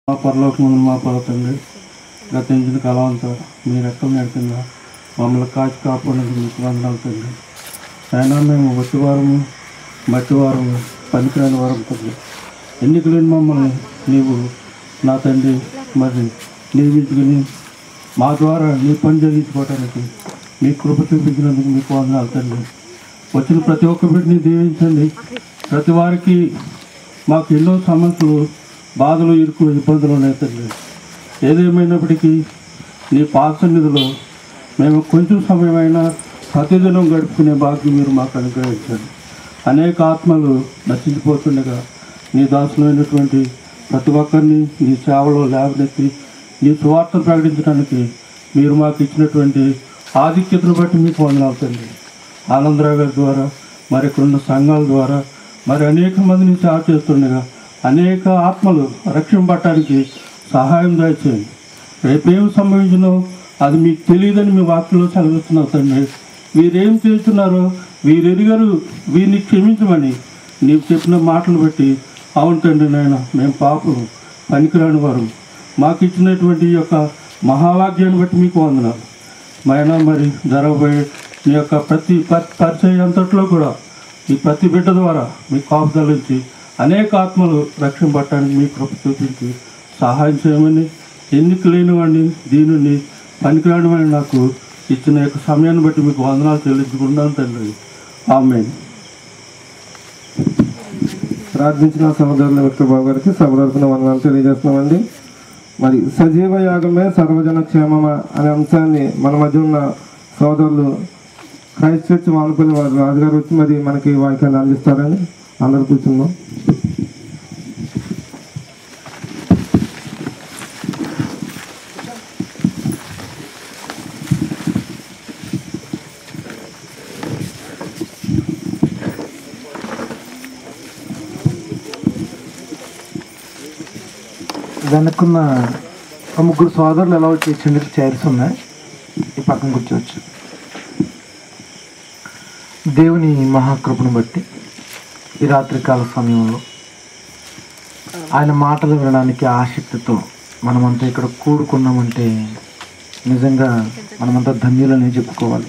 మా పరలోకముందు మా పర్వతండి గతించిన కాలం అంతా మీ రెక్కల నడిపిందా మమ్మల్ని కాచి కాపాడినందుకు మీకు వందనాలు తండ్రి అయినా మేము వట్టివారము మట్టివారము పనికిరాని వారం తండ్రి ఎన్నికలేని మమ్మల్ని నీవు నా తండ్రి మరి నియమించుకుని మా ద్వారా నీ పని జరిగించుకోవడానికి మీ కృప చూపించినందుకు మీకు వందనాలు తండ్రి వచ్చిన ప్రతి ఒక్క బిడ్డని దీవించండి ప్రతి వారికి మాకు ఎన్నో సమస్యలు బాధలు ఇరుకులు ఇబ్బందులు ఉన్నాయి తండ్రి ఏదేమైనప్పటికీ నీ పాద సన్నిధిలో మేము కొంచెం సమయమైనా ప్రతిదినం గడుపుకునే భాగ్యం మీరు మాకు అనుగ్రహించండి అనేక ఆత్మలు నశించిపోతుండగా నీ దాసులైనటువంటి ప్రతి ఒక్కరిని నీ సేవలో లేవనెత్తి నీ సువార్త ప్రకటించడానికి మీరు మాకు ఇచ్చినటువంటి ఆధిక్యతను బట్టి మీకు వందనాలు తండ్రి ఆనందరావు గారి ద్వారా మరి ఇక్కడున్న సంఘాల ద్వారా మరి అనేక మందిని సేవ చేస్తుండగా అనేక ఆత్మలు రక్షింపబడటానికి సహాయం దయచేయండి రేపేం సంభవించినో అది మీకు తెలియదని మీ వాక్యంలో చదివిస్తున్నావు తండ్రి వీరేం చేస్తున్నారో వీరెరుగరు వీరిని క్షమించమని నీవు చెప్పిన మాటలు బట్టి అవును తండ్రి నాయన మేము పాపం పనికిరాని వారు మాకు ఇచ్చినటువంటి ఈ యొక్క మహావాక్యాన్ని బట్టి మీకు వందనాలు మైన మరి జరగబోయే మీ యొక్క ప్రతి ప- పరిచయం అంతట్లో కూడా ఈ ప్రతి బిడ్డ ద్వారా మీ కాపుదల నుంచి అనేక ఆత్మలు రక్షింపట్టడానికి మీ కృప చూపించి సహాయం చేయమని ఎన్నిక లేనివాడిని దీనిని పనికిరానివాడిని నాకు ఇచ్చిన యొక్క సమయాన్ని బట్టి మీకు వందనాలు చెల్లించుకుంటాను తండ్రి ఆమె ప్రార్థించిన సహోదరుల విక్రబాబు గారికి సభదర్శన వందనాలు తెలియజేస్తున్నామండి మరి సజీవ యాగమే సర్వజన క్షేమమా అనే అంశాన్ని మన మధ్య ఉన్న సోదరులు క్రైస్ట్ చర్చ్ వానపల్లి వారు రాజుగారు వచ్చి మరి మనకి వాక్యాన్ని అందిస్తారని అందరు కూర్చున్నాం వెనక్కున్న ఒక ముగ్గురు సోదరులు ఎలా వచ్చి చిన్న చైర్స్ ఉన్నాయి ఈ పక్కన కూర్చోవచ్చు దేవుని మహాకృపను బట్టి ఈ రాత్రికాల సమయంలో ఆయన మాటలు వినడానికి ఆసక్తితో మనమంతా ఇక్కడ కూడుకున్నామంటే నిజంగా మనమంతా ధన్యులని చెప్పుకోవాలి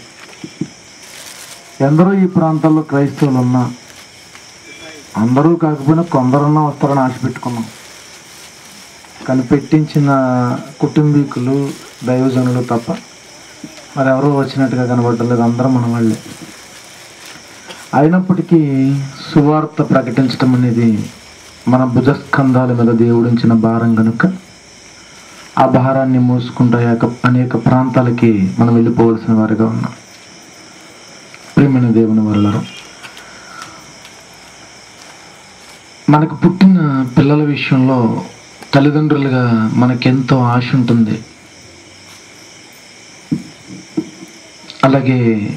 ఎందరో ఈ ప్రాంతాల్లో క్రైస్తవులు ఉన్నా అందరూ కాకపోయినా కొందరున్నా వస్తారని ఆశ పెట్టుకున్నాం కానీ పెట్టించిన కుటుంబీకులు దైవజనులు తప్ప మరి ఎవరో వచ్చినట్టుగా కనబడలేదు అందరం మన వాళ్ళే అయినప్పటికీ సువార్త ప్రకటించడం అనేది మన భుజస్కంధాల మీద దేవుడించిన భారం కనుక ఆ భారాన్ని మోసుకుంటూ అనేక అనేక ప్రాంతాలకి మనం వెళ్ళిపోవలసిన వారిగా ఉన్నాం ప్రేమైన దేవుని వల్ల మనకు పుట్టిన పిల్లల విషయంలో తల్లిదండ్రులుగా మనకెంతో ఆశ ఉంటుంది అలాగే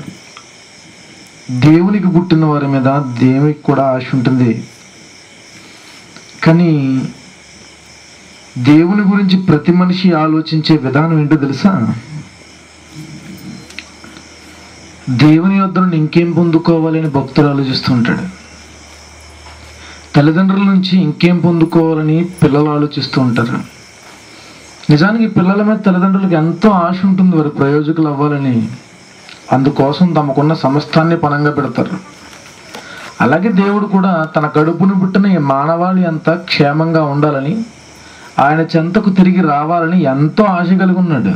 దేవునికి పుట్టిన వారి మీద దేవునికి కూడా ఆశ ఉంటుంది కానీ దేవుని గురించి ప్రతి మనిషి ఆలోచించే విధానం ఏంటో తెలుసా దేవుని వద్ద నుండి ఇంకేం పొందుకోవాలని భక్తులు ఆలోచిస్తుంటాడు తల్లిదండ్రుల నుంచి ఇంకేం పొందుకోవాలని పిల్లలు ఆలోచిస్తూ ఉంటారు నిజానికి పిల్లల మీద తల్లిదండ్రులకు ఎంతో ఆశ ఉంటుంది వారి ప్రయోజకులు అవ్వాలని అందుకోసం తమకున్న సమస్తాన్ని పనంగా పెడతారు అలాగే దేవుడు కూడా తన కడుపును పుట్టిన ఈ మానవాళి అంతా క్షేమంగా ఉండాలని ఆయన చెంతకు తిరిగి రావాలని ఎంతో ఆశ కలిగి ఉన్నాడు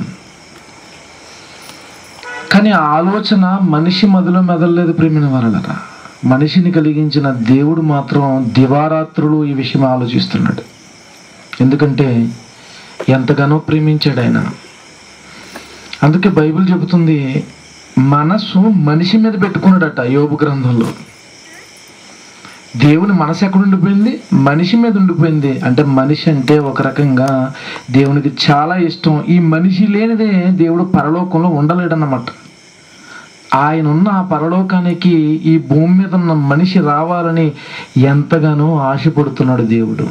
కానీ ఆ ఆలోచన మనిషి మదిలో మెదలలేదు ప్రేమిన వాళ్ళరా మనిషిని కలిగించిన దేవుడు మాత్రం దివారాత్రులు ఈ విషయం ఆలోచిస్తున్నాడు ఎందుకంటే ఎంతగానో ప్రేమించాడు ఆయన అందుకే బైబిల్ చెబుతుంది మనసు మనిషి మీద పెట్టుకున్నాడట యోబు గ్రంథంలో దేవుని మనసు ఎక్కడ ఉండిపోయింది మనిషి మీద ఉండిపోయింది అంటే మనిషి అంటే ఒక రకంగా దేవునికి చాలా ఇష్టం ఈ మనిషి లేనిదే దేవుడు పరలోకంలో ఉండలేడన్నమాట ఆయన ఉన్న ఆ పరలోకానికి ఈ భూమి మీద ఉన్న మనిషి రావాలని ఎంతగానో ఆశపడుతున్నాడు దేవుడు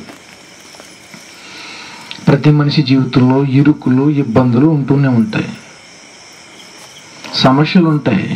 ప్రతి మనిషి జీవితంలో ఇరుకులు ఇబ్బందులు ఉంటూనే ఉంటాయి సమస్యలు ఉంటాయి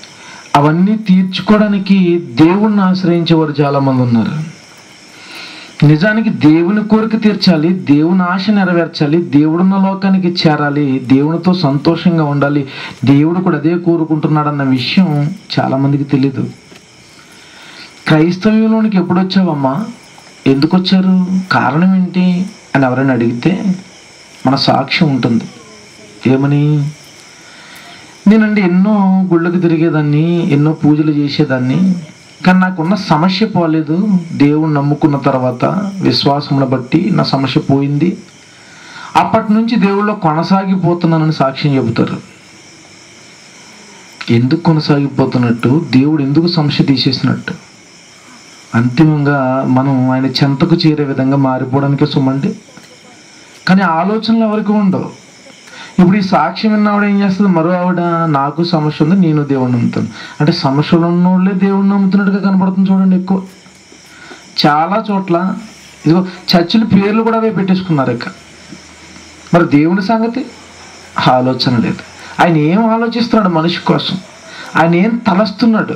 అవన్నీ తీర్చుకోవడానికి దేవుణ్ణి ఆశ్రయించే వారు చాలామంది ఉన్నారు నిజానికి దేవుని కోరిక తీర్చాలి దేవుని ఆశ నెరవేర్చాలి దేవుడున్న లోకానికి చేరాలి దేవునితో సంతోషంగా ఉండాలి దేవుడు కూడా అదే కోరుకుంటున్నాడన్న విషయం చాలామందికి తెలీదు క్రైస్తవ్యంలోనికి ఎప్పుడు వచ్చావమ్మా ఎందుకు వచ్చారు కారణం ఏంటి అని ఎవరైనా అడిగితే మన సాక్ష్యం ఉంటుంది ఏమని నేనండి ఎన్నో గుళ్ళకి తిరిగేదాన్ని ఎన్నో పూజలు చేసేదాన్ని కానీ నాకున్న సమస్య పోలేదు దేవుణ్ణి నమ్ముకున్న తర్వాత విశ్వాసమును బట్టి నా సమస్య పోయింది అప్పటి నుంచి దేవుళ్ళో కొనసాగిపోతున్నానని సాక్ష్యం చెబుతారు ఎందుకు కొనసాగిపోతున్నట్టు దేవుడు ఎందుకు సమస్య తీసేసినట్టు అంతిమంగా మనం ఆయన చెంతకు చేరే విధంగా మారిపోవడానికి సుమండి కానీ ఆలోచనలు ఎవరికి ఉండవు ఇప్పుడు ఈ సాక్ష్యం విన్న ఆవిడ ఏం చేస్తుంది మరో ఆవిడ నాకు సమస్య ఉంది నేను దేవుడిని నమ్ముతాను అంటే సమస్యలు ఉన్నోళ్ళే దేవుడిని నమ్ముతున్నట్టుగా కనపడుతుంది చూడండి ఎక్కువ చాలా చోట్ల ఇదిగో చర్చిల పేర్లు కూడా అవే పెట్టేసుకున్నారు ఇక మరి దేవుని సంగతి ఆలోచన లేదు ఆయన ఏం ఆలోచిస్తున్నాడు మనిషి కోసం ఆయన ఏం తలస్తున్నాడు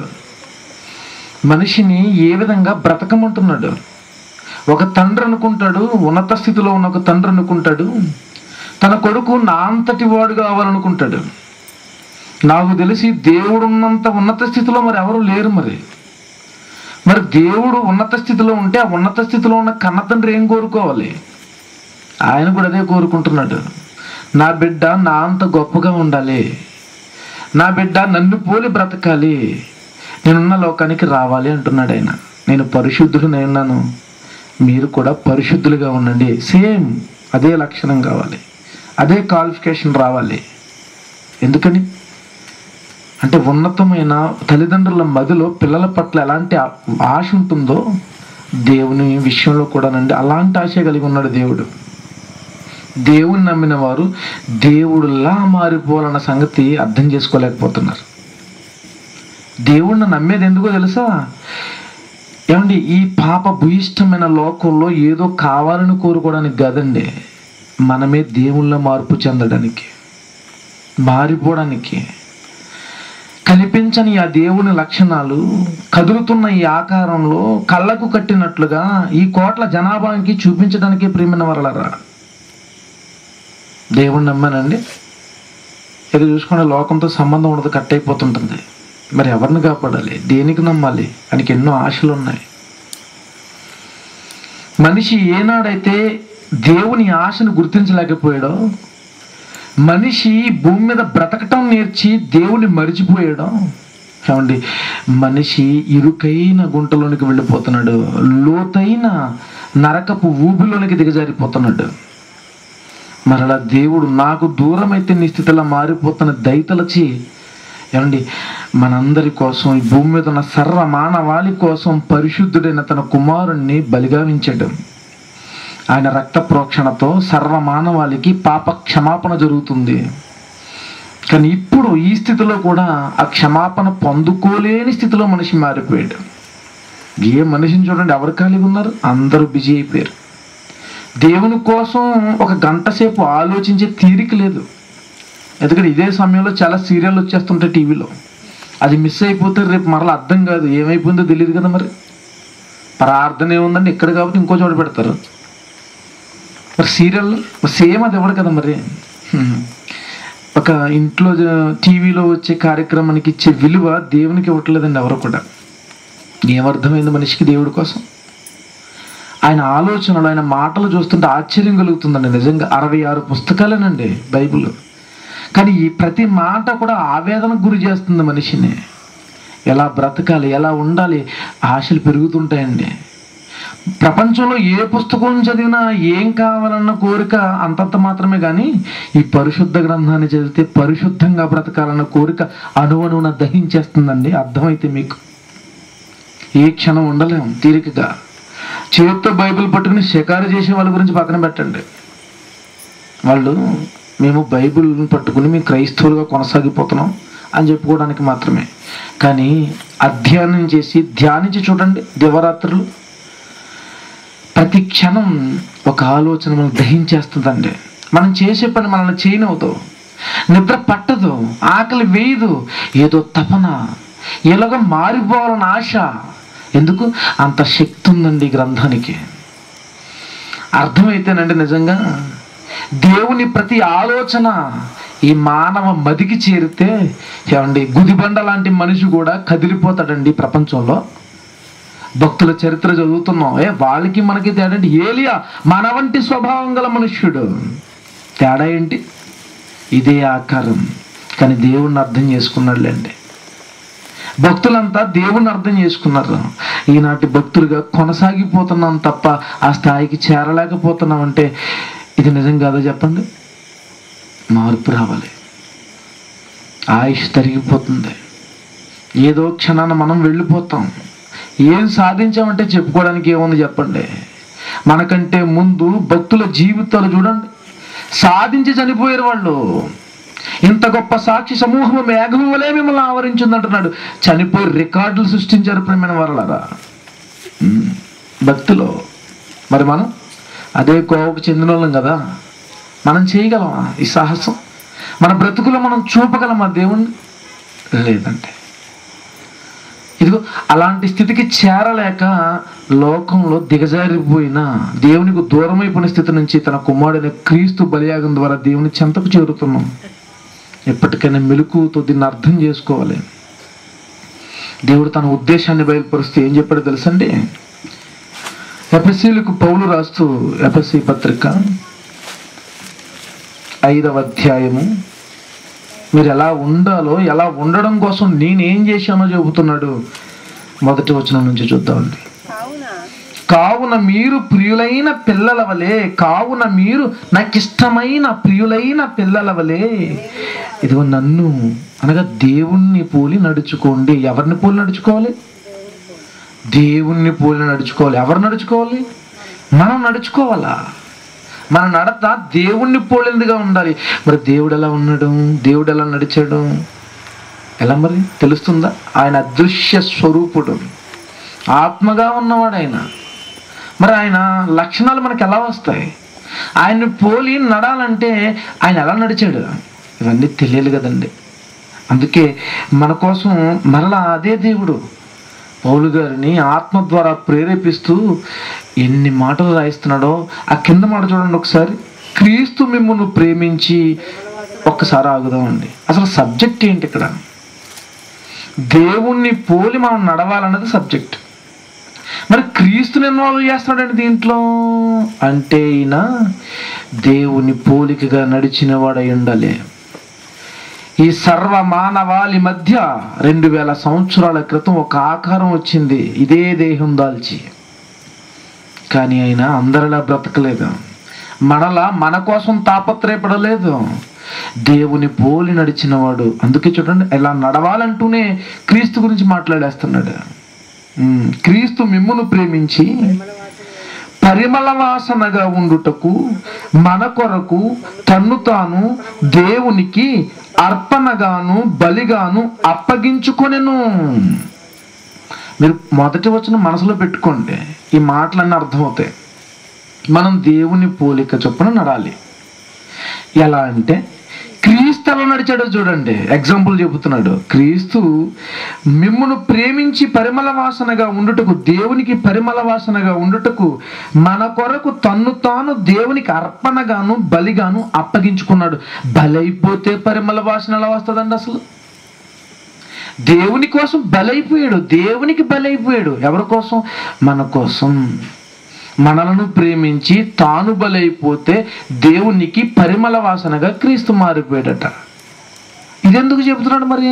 మనిషిని ఏ విధంగా బ్రతకమంటున్నాడు ఒక తండ్రి అనుకుంటాడు ఉన్నత స్థితిలో ఉన్న ఒక తండ్రి అనుకుంటాడు తన కొడుకు నా అంతటి వాడు కావాలనుకుంటాడు నాకు తెలిసి దేవుడు ఉన్నంత ఉన్నత స్థితిలో మరి ఎవరు లేరు మరి మరి దేవుడు ఉన్నత స్థితిలో ఉంటే ఆ ఉన్నత స్థితిలో ఉన్న కన్న తండ్రి ఏం కోరుకోవాలి ఆయన కూడా అదే కోరుకుంటున్నాడు నా బిడ్డ నా అంత గొప్పగా ఉండాలి నా బిడ్డ నన్ను పోలి బ్రతకాలి నేనున్న లోకానికి రావాలి అంటున్నాడు ఆయన నేను పరిశుద్ధుడు నేనున్నాను మీరు కూడా పరిశుద్ధులుగా ఉండండి సేమ్ అదే లక్షణం కావాలి అదే క్వాలిఫికేషన్ రావాలి ఎందుకని అంటే ఉన్నతమైన తల్లిదండ్రుల మదిలో పిల్లల పట్ల ఎలాంటి ఆ- ఆశ ఉంటుందో దేవుని విషయంలో కూడానండి అలాంటి ఆశ కలిగి ఉన్నాడు దేవుడు దేవుని నమ్మిన వారు దేవుడులా మారిపోవాలన్న సంగతి అర్థం చేసుకోలేకపోతున్నారు దేవుణ్ణి నమ్మేది ఎందుకో తెలుసా ఏమండి ఈ పాప భూయిష్టమైన లోకంలో ఏదో కావాలని కోరుకోవడానికి కాదండి మనమే దేవుళ్ళ మార్పు చెందడానికి మారిపోవడానికి కనిపించని ఆ దేవుని లక్షణాలు కదులుతున్న ఈ ఆకారంలో కళ్ళకు కట్టినట్లుగా ఈ కోట్ల జనాభాకి చూపించడానికి ప్రియమైన వరలరా దేవుణ్ణి నమ్మానండి ఇది చూసుకునే లోకంతో సంబంధం ఉండదు కట్ అయిపోతుంటుంది మరి ఎవరిని కాపాడాలి దేనికి నమ్మాలి ఆయనకి ఎన్నో ఆశలు ఉన్నాయి మనిషి ఏనాడైతే దేవుని ఆశను గుర్తించలేకపోయాడో మనిషి భూమి మీద బ్రతకటం నేర్చి దేవుని మరిచిపోయాడు ఏమండి మనిషి ఇరుకైన గుంటలోనికి వెళ్ళిపోతున్నాడు లోతైన నరకపు ఊబిలోనికి దిగజారిపోతున్నాడు మరలా దేవుడు నాకు దూరం అయితే నీ స్థితిలో మారిపోతున్న దయతలచి ఏమండి మనందరి కోసం ఈ భూమి మీద ఉన్న సర్వ మానవాళి కోసం పరిశుద్ధుడైన తన కుమారుణ్ణి బలిగావించడం ఆయన రక్త ప్రోక్షణతో సర్వ మానవాళికి పాప క్షమాపణ జరుగుతుంది కానీ ఇప్పుడు ఈ స్థితిలో కూడా ఆ క్షమాపణ పొందుకోలేని స్థితిలో మనిషి మారిపోయాడు ఏ మనిషిని చూడండి ఎవరు ఖాళీగా ఉన్నారు అందరూ బిజీ అయిపోయారు దేవుని కోసం ఒక గంట సేపు ఆలోచించే తీరిక లేదు ఎందుకంటే ఇదే సమయంలో చాలా సీరియల్ వచ్చేస్తుంటాయి టీవీలో అది మిస్ అయిపోతే రేపు మరలా అర్థం కాదు ఏమైపోయిందో తెలియదు కదా మరి ప్రార్థన ఏముందండి ఇక్కడ కాబట్టి ఇంకో చోట పెడతారు మరి సీరియల్ సేమ్ అది ఇవ్వడు కదా మరి హ్మ్. ఒక ఇంట్లో జ- టీవీలో వచ్చే కార్యక్రమానికి ఇచ్చే విలువ దేవునికి ఇవ్వట్లేదండి ఎవరు కూడా ఏమర్థమైంది మనిషికి దేవుడి కోసం ఆయన ఆలోచనలు ఆయన మాటలు చూస్తుంటే ఆశ్చర్యం కలుగుతుందండి నిజంగా అరవై ఆరు పుస్తకాలేనండి బైబిల్ కానీ ఈ ప్రతి మాట కూడా ఆవేదనకు గురి చేస్తుంది మనిషిని ఎలా బ్రతకాలి ఎలా ఉండాలి ఆశలు పెరుగుతుంటాయండి ప్రపంచంలో ఏ పుస్తకం చదివినా ఏం కావాలన్న కోరిక అంతంత మాత్రమే కానీ ఈ పరిశుద్ధ గ్రంథాన్ని చదివితే పరిశుద్ధంగా బ్రతకాలన్న కోరిక అణువణువున దహించేస్తుందండి అర్థమైతే మీకు ఏ క్షణం ఉండలేం తీరికగా చేతితో బైబిల్ పట్టుకుని షికారు చేసే వాళ్ళ గురించి పక్కన పెట్టండి వాళ్ళు మేము బైబిల్ని పట్టుకుని మేము క్రైస్తవులుగా కొనసాగిపోతున్నాం అని చెప్పుకోవడానికి మాత్రమే కానీ అధ్యయనం చేసి ధ్యానించి చూడండి దివరాత్రులు ప్రతి క్షణం ఒక ఆలోచన మనం దహించేస్తుందండి మనం చేసే పని మనల్ని చేయనవుతావు నిద్ర పట్టదు ఆకలి వేయదు ఏదో తపన ఎలాగ మారిపోవాలని ఆశ ఎందుకు అంత శక్తి ఉందండి ఈ గ్రంథానికి అర్థమైతేనండి నిజంగా దేవుని ప్రతి ఆలోచన ఈ మానవ మదికి చేరితే ఏమండి గుదిబండ లాంటి మనిషి కూడా కదిలిపోతాడండి ఈ ప్రపంచంలో భక్తుల చరిత్ర చదువుతున్నాం ఏ వాళ్ళకి మనకి తేడా ఏంటి? ఏలియా మన వంటి స్వభావం గల మనుష్యుడు తేడా ఏంటి ఇదే ఆకారం కానీ దేవుణ్ణి అర్థం చేసుకున్నాడులేండి భక్తులంతా దేవుణ్ణి అర్థం చేసుకున్నారు ఈనాటి భక్తులుగా కొనసాగిపోతున్నాం తప్ప ఆ స్థాయికి చేరలేకపోతున్నాం అంటే ఇది నిజం కాదో చెప్పండి మార్పు రావాలి ఆయుష్ తరిగిపోతుంది ఏదో క్షణాన మనం వెళ్ళిపోతాం ఏం సాధించామంటే చెప్పుకోవడానికి ఏముంది చెప్పండి మనకంటే ముందు భక్తుల జీవితాలు చూడండి సాధించి చనిపోయారు వాళ్ళు ఇంత గొప్ప సాక్షి సమూహం మేఘం వలె మిమ్మల్ని ఆవరించింది అంటున్నాడు చనిపోయి రికార్డులు సృష్టించారు ప్రేమైన వరలరా భక్తిలో మరి మనం అదే కోవకు చెందిన వాళ్ళం కదా మనం చేయగలమా ఈ సాహసం మన బ్రతుకులో మనం చూపగలమా దేవుణ్ణి లేదంటే ఇదిగో అలాంటి స్థితికి చేరలేక లోకంలో దిగజారిపోయిన దేవునికి దూరమైపోయిన స్థితి నుంచి తన కుమారుడైన క్రీస్తు బలియాగం ద్వారా దేవుని చెంతకు చేరుతున్నాం ఎప్పటికైనా మెలకుతో దీన్ని అర్థం చేసుకోవాలి దేవుడు తన ఉద్దేశాన్ని బయలుపరుస్తూ ఏం చెప్పాడో తెలుసండి ఎఫ్ఎస్సీలకు పౌలు రాస్తూ ఎఫ్ఎస్సి పత్రిక ఐదవ అధ్యాయము మీరు ఎలా ఉండాలో ఎలా ఉండడం కోసం నేనేం చేశానో చెబుతున్నాడు మొదటి వచనం నుంచి చూద్దామండి కావున కావున మీరు ప్రియులైన పిల్లల వలె కావున మీరు నాకు ఇష్టమైన ప్రియులైన పిల్లల వలె ఇదిగో నన్ను అనగా దేవుణ్ణి పోలి నడుచుకోండి ఎవరిని పోలి నడుచుకోవాలి దేవుణ్ణి పోలి నడుచుకోవాలి ఎవరు నడుచుకోవాలి మనం నడుచుకోవాలా మన నడత దేవుణ్ణి పోలిందిగా ఉండాలి మరి దేవుడు ఎలా ఉన్నాడు దేవుడు ఎలా నడిచాడు ఎలా మరి తెలుస్తుందా ఆయన అదృశ్య స్వరూపుడు ఆత్మగా ఉన్నవాడు ఆయన మరి ఆయన లక్షణాలు మనకు ఎలా వస్తాయి ఆయన్ని పోలి నడాలంటే ఆయన ఎలా నడిచాడు ఇవన్నీ తెలియాలి కదండి అందుకే మన కోసం మరలా అదే దేవుడు పౌలు గారిని ఆత్మ ద్వారా ప్రేరేపిస్తూ ఎన్ని మాటలు రాయిస్తున్నాడో ఆ కింద మాట చూడండి ఒకసారి క్రీస్తు మిమ్మల్ని ప్రేమించి ఒక్కసారి ఆగుదామండి అసలు సబ్జెక్ట్ ఏంటి ఇక్కడ దేవుణ్ణి పోలి మనం నడవాలన్నది సబ్జెక్ట్ మరి క్రీస్తుని ఇన్వాల్వ్ చేస్తున్నాడండి దీంట్లో అంటే ఈయన దేవుని పోలికగా నడిచిన వాడై ఉండాలి ఈ సర్వ మానవాళి మధ్య రెండు వేల సంవత్సరాల క్రితం ఒక ఆకారం వచ్చింది ఇదే దేహం దాల్చి కానీ ఆయన అందరిలా బ్రతకలేదు మనలా మన కోసం తాపత్రయపడలేదు దేవుని పోలి నడిచినవాడు అందుకే చూడండి ఇలా నడవాలంటూనే క్రీస్తు గురించి మాట్లాడేస్తున్నాడు ఉమ్, క్రీస్తు మిమ్మును ప్రేమించి పరిమళ వాసనగా ఉండుటకు మన కొరకు తన్ను తాను దేవునికి అర్పణగాను బలిగాను అప్పగించుకొనెను మీరు మొదటి వచ్చిన మనసులో పెట్టుకోండి ఈ మాటలన్నీ అర్థమవుతాయి మనం దేవుని పోలిక చొప్పున నడాలి ఎలా అంటే క్రీస్తు ఎలా నడిచాడో చూడండి ఎగ్జాంపుల్ చెబుతున్నాడు క్రీస్తు మిమ్మును ప్రేమించి పరిమళ వాసనగా ఉండుటకు దేవునికి పరిమళ వాసనగా ఉండుటకు మన కొరకు తన్ను తాను దేవునికి అర్పణగాను బలిగాను అప్పగించుకున్నాడు బలైపోతే పరిమళ వాసన ఎలా వస్తుందండి అసలు దేవుని కోసం బలైపోయాడు దేవునికి బలైపోయాడు ఎవరి కోసం మన కోసం మనలను ప్రేమించి తాను బలైపోతే దేవునికి పరిమళ వాసనగా క్రీస్తు మారిపోయాడట ఇదెందుకు చెబుతున్నాడు మరి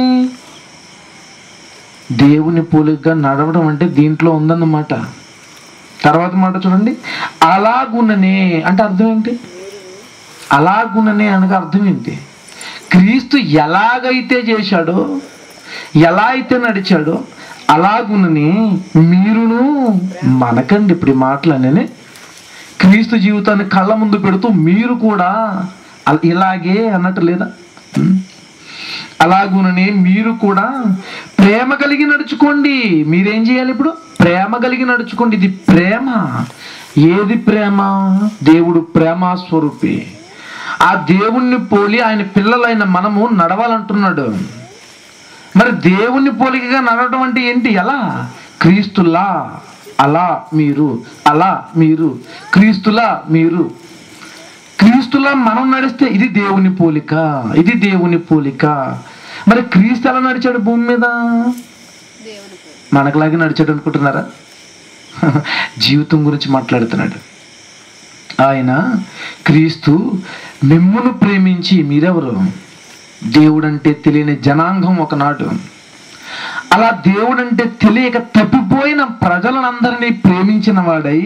దేవుని పోలికగా నడవడం అంటే దీంట్లో ఉందన్నమాట తర్వాత మాట చూడండి అలాగుననే అంటే అర్థం ఏంటి అలాగుననే అనగా అర్థం ఏంటి క్రీస్తు ఎలాగైతే చేశాడో ఎలా అయితే నడిచాడో అలాగునని మీరును మనకండి ఇప్పుడు ఈ మాటలనే క్రీస్తు జీవితాన్ని కళ్ళ ముందు పెడుతూ మీరు కూడా అల- ఇలాగే అన్నట్టు లేదా ఉం? అలాగుననే మీరు కూడా ప్రేమ కలిగి నడుచుకోండి మీరేం చేయాలి ఇప్పుడు ప్రేమ కలిగి నడుచుకోండి ఇది ప్రేమ ఏది ప్రేమ దేవుడు ప్రేమ స్వరూపి ఆ దేవుణ్ణి పోలి ఆయన పిల్లలైన మనము నడవాలంటున్నాడు మరి దేవుణ్ణి పోలికగా నడవడం అంటే ఏంటి ఎలా క్రీస్తులా అలా మీరు అలా మీరు క్రీస్తులా మీరు క్రీస్తులా మనం నడిస్తే ఇది దేవుని పోలిక ఇది దేవుని పోలిక మరి క్రీస్తు ఎలా నడిచాడు భూమి మీద మనకులాగే నడిచాడు అనుకుంటున్నారా జీవితం గురించి మాట్లాడుతున్నాడు ఆయన క్రీస్తు మిమ్మును ప్రేమించి మీరెవరు దేవుడంటే తెలియని జనాంగం ఒకనాడు అలా దేవుడంటే తెలియక తప్పిపోయిన ప్రజలనందరినీ ప్రేమించిన వాడై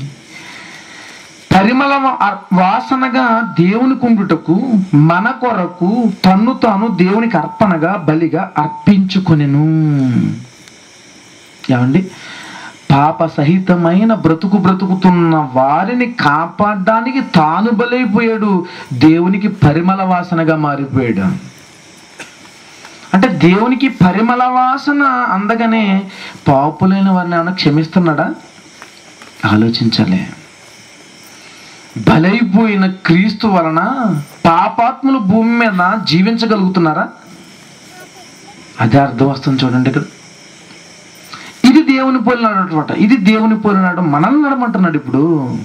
పరిమళ వా- వాసనగా దేవుని కుండుటకు మన కొరకు తన్ను తాను దేవునికి అర్పణగా బలిగా అర్పించుకొనెను ఏమండి పాప సహితమైన బ్రతుకు బ్రతుకుతున్న వారిని కాపాడడానికి తాను బలైపోయాడు దేవునికి పరిమళ వాసనగా మారిపోయాడు అంటే దేవునికి పరిమళ వాసన అందగానే పాపులైన వారిని ఏమైనా క్షమిస్తున్నాడా ఆలోచించాలి బలైపోయిన క్రీస్తు వలన పాపాత్ములు భూమి మీద జీవించగలుగుతున్నారా అదే అర్థం వస్తుంది చూడండి ఇక్కడ ఇది దేవుని పోలినాడు అనమాట ఇది దేవుని పోలినాడు మనల్ని నడమంటున్నాడు ఇప్పుడు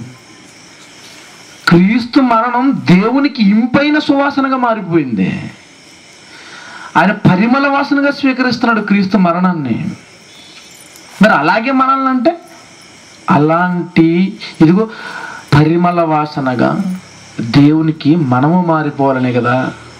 క్రీస్తు మరణం దేవునికి ఇంపైన సువాసనగా మారిపోయింది ఆయన పరిమళ వాసనగా స్వీకరిస్తున్నాడు క్రీస్తు మరణాన్ని మరి అలాగే మనల్ని అంటే అలాంటి ఇదిగో పరిమళ వాసనగా దేవునికి మనము మారిపోవాలనే కదా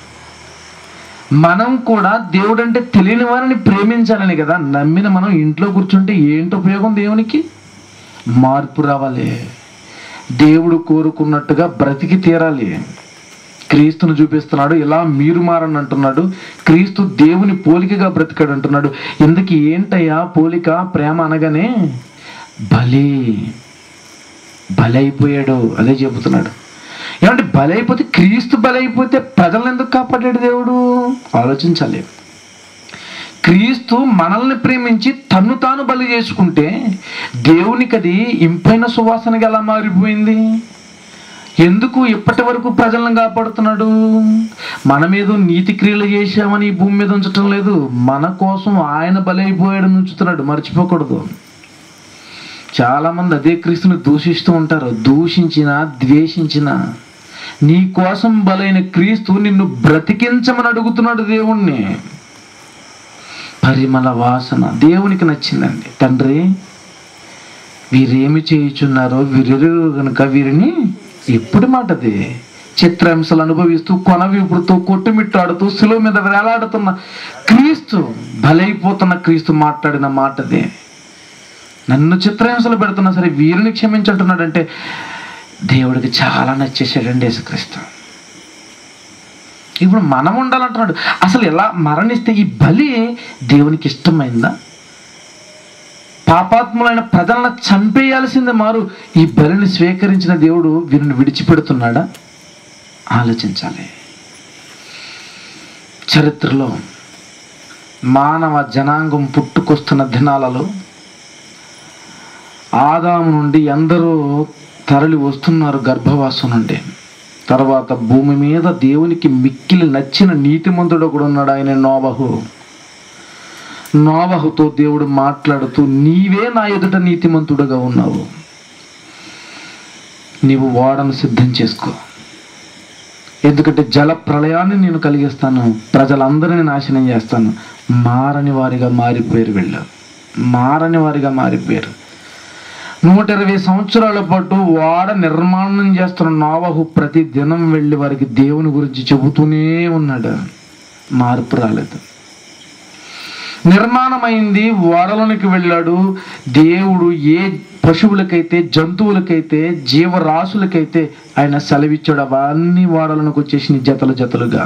మనం కూడా దేవుడు అంటే తెలియని వారిని ప్రేమించాలని కదా నమ్మిన మనం ఇంట్లో కూర్చుంటే ఏంటి ఉపయోగం దేవునికి మార్పు రావాలి దేవుడు కోరుకున్నట్టుగా బ్రతికి తీరాలి క్రీస్తును చూపిస్తున్నాడు ఇలా మీరు మారని అంటున్నాడు క్రీస్తు దేవుని పోలికగా బ్రతికాడు అంటున్నాడు ఎందుకు ఏంటయ్యా పోలిక ప్రేమ అనగానే బలి బలైపోయాడు అదే చెబుతున్నాడు ఏమంటే బలైపోతే క్రీస్తు బలైపోతే ప్రజలను ఎందుకు కాపాడాడు దేవుడు ఆలోచించాలి క్రీస్తు మనల్ని ప్రేమించి తన్ను తాను బలి చేసుకుంటే దేవునికి అది ఇంపైన సువాసనగా ఎలా మారిపోయింది ఎందుకు ఇప్పటి వరకు ప్రజలను కాపాడుతున్నాడు మనమేదో నీతి క్రియలు చేశామని ఈ భూమి మీద ఉంచటం లేదు మన కోసం ఆయన బలైపోయాడని ఉంచుతున్నాడు మర్చిపోకూడదు చాలా మంది అదే క్రీస్తుని దూషిస్తూ ఉంటారు దూషించిన ద్వేషించిన నీ కోసం బలైన క్రీస్తు నిన్ను బ్రతికించమని అడుగుతున్నాడు దేవుణ్ణి పరిమళ వాసన దేవునికి నచ్చిందండి తండ్రి వీరేమి చేయుచున్నారో వీరెరు కనుక వీరిని ఎప్పుడు మాటది చిత్రహింసలు అనుభవిస్తూ కొన విపుడుతూ కొట్టుమిట్టాడుతూ శిలువ మీద వేలాడుతున్న క్రీస్తు బలైపోతున్న క్రీస్తు మాట్లాడిన మాటదే నన్ను చిత్రహింసలు పెడుతున్నా సరే వీరిని క్షమించంటున్నాడంటే దేవుడికి చాలా నచ్చేసాడండి యేసుక్రీస్తు ఇప్పుడు మనం ఉండాలంటున్నాడు అసలు ఎలా మరణిస్తే ఈ బలి దేవునికి ఇష్టమైందా పాపాత్ములైన ప్రజలను చంపేయాల్సింది మారు ఈ బలిని స్వీకరించిన దేవుడు వీరిని విడిచిపెడుతున్నాడా ఆలోచించాలి చరిత్రలో మానవ జనాంగం పుట్టుకొస్తున్న దినాలలో ఆదాము నుండి ఎందరో తరలి వస్తున్నారు గర్భవాసం నుండి తర్వాత భూమి మీద దేవునికి మిక్కిలి నచ్చిన నీతిమంతుడు ఒకడు ఉన్నాడు ఆయన నోబహు నోబహుతో దేవుడు మాట్లాడుతూ నీవే నా ఎదుట నీతిమంతుడుగా ఉన్నావు నీవు ఓడను సిద్ధం చేసుకో ఎందుకంటే జల ప్రళయాన్ని నేను కలిగిస్తాను ప్రజలందరినీ నాశనం చేస్తాను మారని వారిగా మారిపోయారు వీళ్ళు మారని వారిగా మారిపోయారు నూట ఇరవై సంవత్సరాల పాటు వాడ నిర్మాణం చేస్తున్న నోవహు ప్రతి దినం వెళ్ళి వారికి దేవుని గురించి చెబుతూనే ఉన్నాడు మార్పు రాలేదు నిర్మాణమైంది ఓడలోనికి వెళ్ళాడు దేవుడు ఏ పశువులకైతే జంతువులకైతే జీవరాశులకైతే ఆయన సెలవిచ్చాడు అవన్నీ ఓడలకు వచ్చేసి జతలు జతలుగా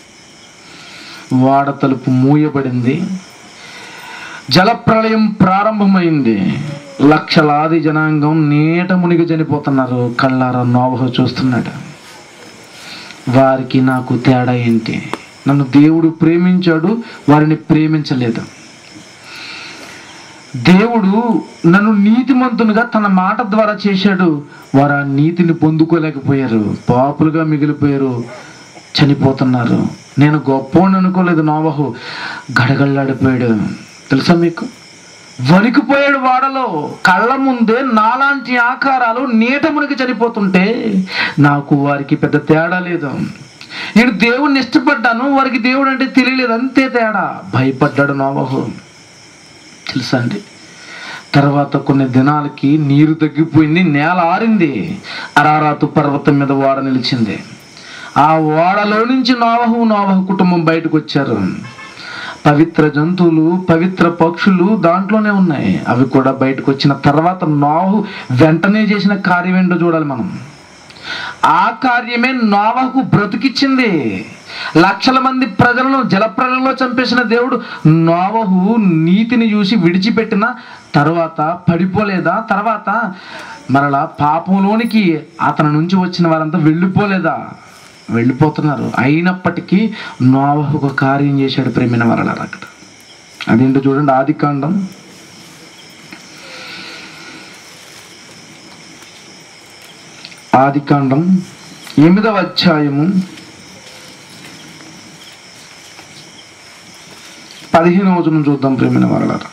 వాడ తలుపు మూయబడింది జలప్రళయం ప్రారంభమైంది లక్షలాది జనాంగం నీట మునిగి చనిపోతున్నారు కళ్ళారా నోవహు చూస్తున్నాడు వారికి నాకు తేడా ఏంటి నన్ను దేవుడు ప్రేమించాడు వారిని ప్రేమించలేదు దేవుడు నన్ను నీతిమంతునిగా తన మాట ద్వారా చేశాడు వారు ఆ నీతిని పొందుకోలేకపోయారు పాపులుగా మిగిలిపోయారు చనిపోతున్నారు నేను గొప్పవాడిని అనుకోలేదు నోవహు గడగళ్ళాడిపోయాడు తెలుసా మీకు వణికిపోయాడు వాడలో కళ్ళ ముందే నాలాంటి ఆకారాలు నీట మునిగి చనిపోతుంటే నాకు వారికి పెద్ద తేడా లేదు నేను దేవుణ్ణి ఇష్టపడ్డాను వారికి దేవుడు అంటే తెలియలేదు అంతే తేడా భయపడ్డాడు నోవహు తెలుసా అండి తర్వాత కొన్ని దినాలకి నీరు తగ్గిపోయింది నేల ఆరింది అరారాతు పర్వతం మీద ఓడ నిలిచింది ఆ ఓడలో నుంచి నోవహు నోవహు కుటుంబం బయటకు వచ్చారు పవిత్ర జంతువులు పవిత్ర పక్షులు దాంట్లోనే ఉన్నాయి అవి కూడా బయటకు వచ్చిన తర్వాత నోవహు వెంటనే చేసిన కార్యం ఏంటో చూడాలి మనం ఆ కార్యమే నోవహుకు బ్రతికిచ్చింది లక్షల మంది ప్రజలను జలప్రలయంలో చంపేసిన దేవుడు నోవహు నీతిని చూసి విడిచిపెట్టిన తర్వాత పడిపోలేదా తర్వాత మరలా పాపంలోనికి అతని నుంచి వచ్చిన వారంతా వెళ్ళిపోలేదా వెళ్ళిపోతున్నారు అయినప్పటికీ నోవహు ఒక కార్యం చేశాడు ప్రేమిన వరలారు అక్కడ అదేంటో చూడండి ఆది కాండం ఆది కాండం ఎనిమిదవ అధ్యాయము పదిహేనవ వచనం చూద్దాం ప్రేమిన వరలారా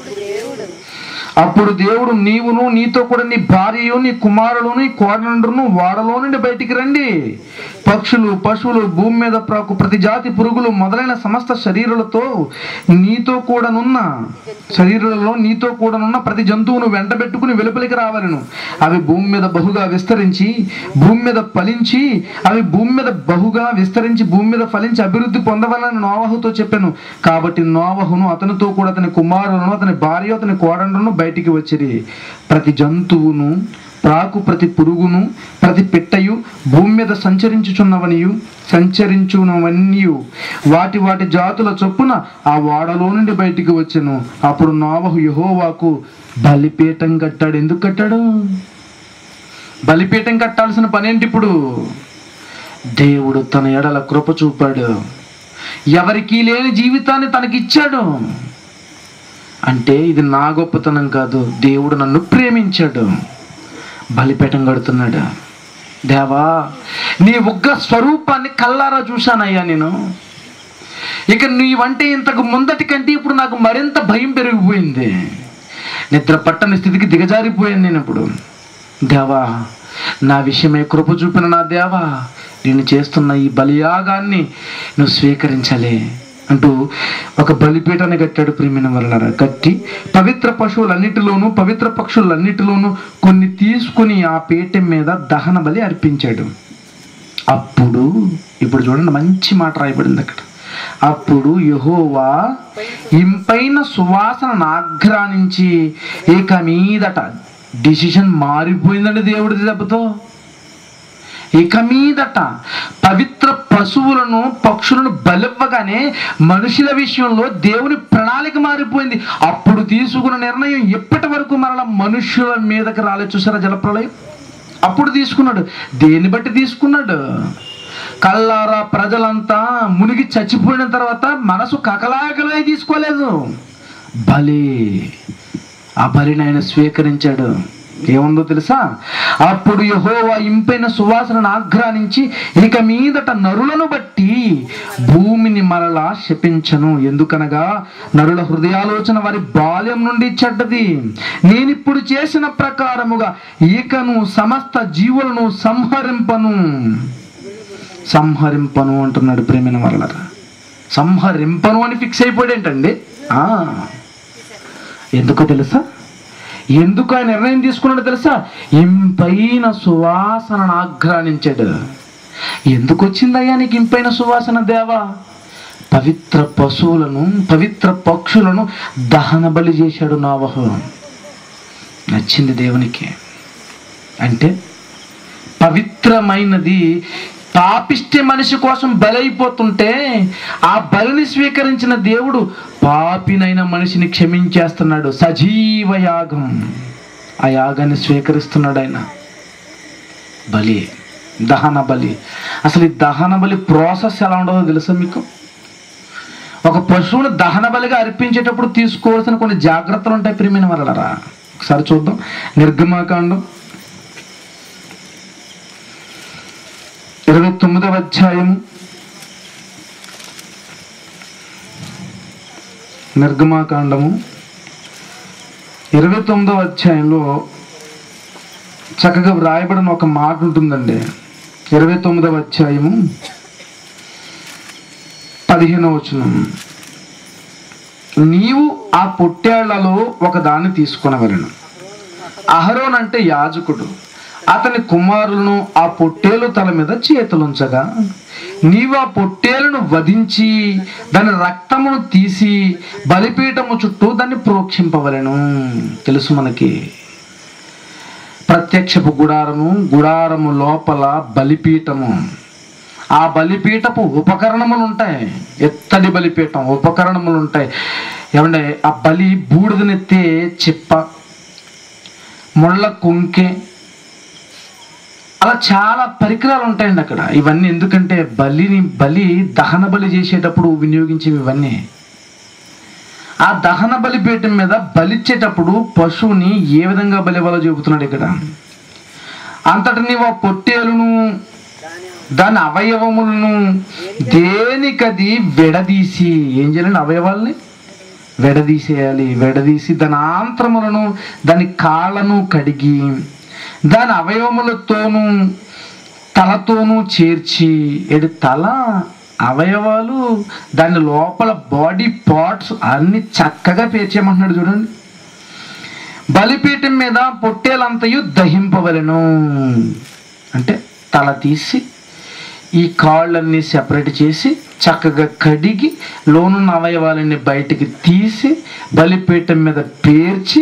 అప్పుడు దేవుడు నీవును నీతో కూడా నీ భార్యయు నీ కుమారులు నీ కోడనుండ్రును వాడలో నుండి బయటికి రండి పక్షులు పశువులు భూమి మీద ప్రాకు ప్రతి జాతి పురుగులు మొదలైన సమస్త శరీరాలతో నీతో కూడానున్న శరీరాలలో నీతో కూడానున్న ప్రతి జంతువును వెంటబెట్టుకుని వెలుపలికి రావాలను అవి భూమి మీద బహుగా విస్తరించి భూమి మీద ఫలించి అవి భూమి మీద బహుగా విస్తరించి భూమి మీద ఫలించి అభివృద్ధి పొందవాలని నోవహుతో చెప్పాను కాబట్టి నోవహును అతనితో కూడా అతని కుమారులను అతని భార్య అతని కోడండ్రును బయటికి వచ్చిరి ప్రతి జంతువును ప్రాకు ప్రతి పురుగును ప్రతి పిట్టయు భూమి మీద సంచరించుచున్నవనియు సంచరించునవనియు వాటి వాటి జాతుల చొప్పున ఆ వాడలో నుండి బయటికి వచ్చెను అప్పుడు నోవహు యహోవాకు బలిపీఠం కట్టాడు ఎందుకు కట్టాడు బలిపీఠం కట్టాల్సిన పనేంటి ఇప్పుడు దేవుడు తన ఎడల కృప చూపాడు ఎవరికీ లేని జీవితాన్ని తనకిచ్చాడు అంటే ఇది నా గొప్పతనం కాదు దేవుడు నన్ను ప్రేమించాడు బలిపీఠం కడుతున్నాడు దేవా నీ ఉగ్ర స్వరూపాన్ని కల్లారా చూశానయ్యా నేను ఇక నీవంటే ఇంతకు ముందటి కంటే ఇప్పుడు నాకు మరింత భయం పెరిగిపోయింది నిద్ర పట్టని స్థితికి దిగజారిపోయాను నేను ఇప్పుడు దేవా నా విషయమే కృప చూపిన నా దేవా నేను చేస్తున్న ఈ బలియాగాన్ని నువ్వు స్వీకరించాలి అంటూ ఒక బలిపీఠాన్ని కట్టాడు ప్రేమిన వలన కట్టి పవిత్ర పశువులన్నిటిలోనూ పవిత్ర పక్షులన్నిటిలోనూ కొన్ని తీసుకుని ఆ పీఠం మీద దహన బలి అర్పించాడు అప్పుడు ఇప్పుడు చూడండి మంచి మాట రాయబడింది అక్కడ అప్పుడు యహోవా ఇంపైన సువాసన ఆఘ్రానించి ఇక మీదట డిసిషన్ మారిపోయిందండి దేవుడి దెబ్బతో ఇక మీదట పవిత్ర పశువులను పక్షులను బలివ్వగానే మనుషుల విషయంలో దేవుని ప్రణాళిక మారిపోయింది అప్పుడు తీసుకున్న నిర్ణయం ఎప్పటి వరకు మరల మనుషుల మీదకి రాలేదు చూసారా జలప్రలయం అప్పుడు తీసుకున్నాడు దేన్ని బట్టి తీసుకున్నాడు కల్లారా ప్రజలంతా మునిగి చచ్చిపోయిన తర్వాత మనసు కకలాకలై తీసుకోలేదు బలి ఆ బలిని ఆయన స్వీకరించాడు ఏముందో తెలుసా అప్పుడు యహోవా ఇంపైన సువాసనను ఆఘ్రానించి ఇక మీదట నరులను బట్టి భూమిని మరలా శపించను ఎందుకనగా నరుల హృదయాలోచన వారి బాల్యం నుండి చెడ్డది నేనిప్పుడు చేసిన ప్రకారముగా ఇకను సమస్త జీవులను సంహరింపను సంహరింపను అంటున్నాడు ప్రేమిన వల్ల సంహరింపను అని ఫిక్స్ అయిపోయాడేంటండి ఆ, ఎందుకో తెలుసా ఎందుకు ఆయన నిర్ణయం తీసుకున్నాడో తెలుసా ఇంపైన సువాసనను ఆఘ్రానించాడు ఎందుకు వచ్చిందయ్యా నీకు ఇంపైన సువాసన దేవా పవిత్ర పశువులను పవిత్ర పక్షులను దహన బలి చేశాడు నావహు నచ్చింది దేవునికి అంటే పవిత్రమైనది పాపిష్టి మనిషి కోసం బలైపోతుంటే ఆ బలిని స్వీకరించిన దేవుడు పాపినైన మనిషిని క్షమించేస్తున్నాడు సజీవ యాగం ఆ యాగాన్ని స్వీకరిస్తున్నాడు ఆయన బలి దహన బలి అసలు ఈ దహన బలి ప్రాసెస్ ఎలా ఉండదో తెలుసా మీకు ఒక పశువును దహన బలిగా అర్పించేటప్పుడు తీసుకోవాల్సిన కొన్ని జాగ్రత్తలు ఉంటాయి ప్రియమైన వరలరా ఒకసారి చూద్దాం నిర్గమాకాండం ఇరవై తొమ్మిదవ అధ్యాయం నిర్గమాకాండము ఇరవై తొమ్మిదవ అధ్యాయంలో చక్కగా వ్రాయబడిన ఒక మాట ఉంటుందండి ఇరవై తొమ్మిదవ అధ్యాయము పదిహేనవ వచనం నీవు ఆ పొట్టేళ్లలో ఒక దాన్ని తీసుకునవలను అహరోన్ అంటే యాజకుడు అతని కుమారులను ఆ పొట్టేలు తల మీద చేతులుంచగా నీవు ఆ పొట్టేలును వధించి దాని రక్తమును తీసి బలిపీఠము చుట్టూ దాన్ని ప్రోక్షింపవలెను తెలుసు మనకి ప్రత్యక్షపు గుడారము గుడారము లోపల బలిపీఠము ఆ బలిపీఠపు ఉపకరణములు ఉంటాయి ఎత్తడి బలిపీఠం ఉపకరణములు ఉంటాయి ఏమంటే ఆ బలి బూడిదనెత్తే చిప్ప ముళ్ళ కుంకె అలా చాలా పరికరాలు ఉంటాయండి అక్కడ ఇవన్నీ ఎందుకంటే బలిని బలి దహన బలి చేసేటప్పుడు వినియోగించేవి ఇవన్నీ ఆ దహన బలిపీఠం మీద బలిచ్చేటప్పుడు పశువుని ఏ విధంగా బలి ఇవ్వాలో చెబుతున్నాడు ఇక్కడ అంతటి నీవు ఆ పొట్టేలును దాని అవయవములను దేనికది విడదీసి ఏం చేయాలండి అవయవాల్ని విడదీసేయాలి విడదీసి దాని ఆంత్రములను దాని కాళ్ళను కడిగి దాని అవయవములతోనూ తలతోనూ చేర్చి ఎడి తల అవయవాలు దాని లోపల బాడీ పార్ట్స్ అన్ని చక్కగా పేర్చేయమంటున్నాడు చూడండి బలిపీఠం మీద పొట్టేలంతయు దహింపవలెను అంటే తల తీసి ఈ కాళ్ళన్నీ సెపరేట్ చేసి చక్కగా కడిగి లోనున్న అవయవాలన్నీ బయటికి తీసి బలిపీఠం మీద పేర్చి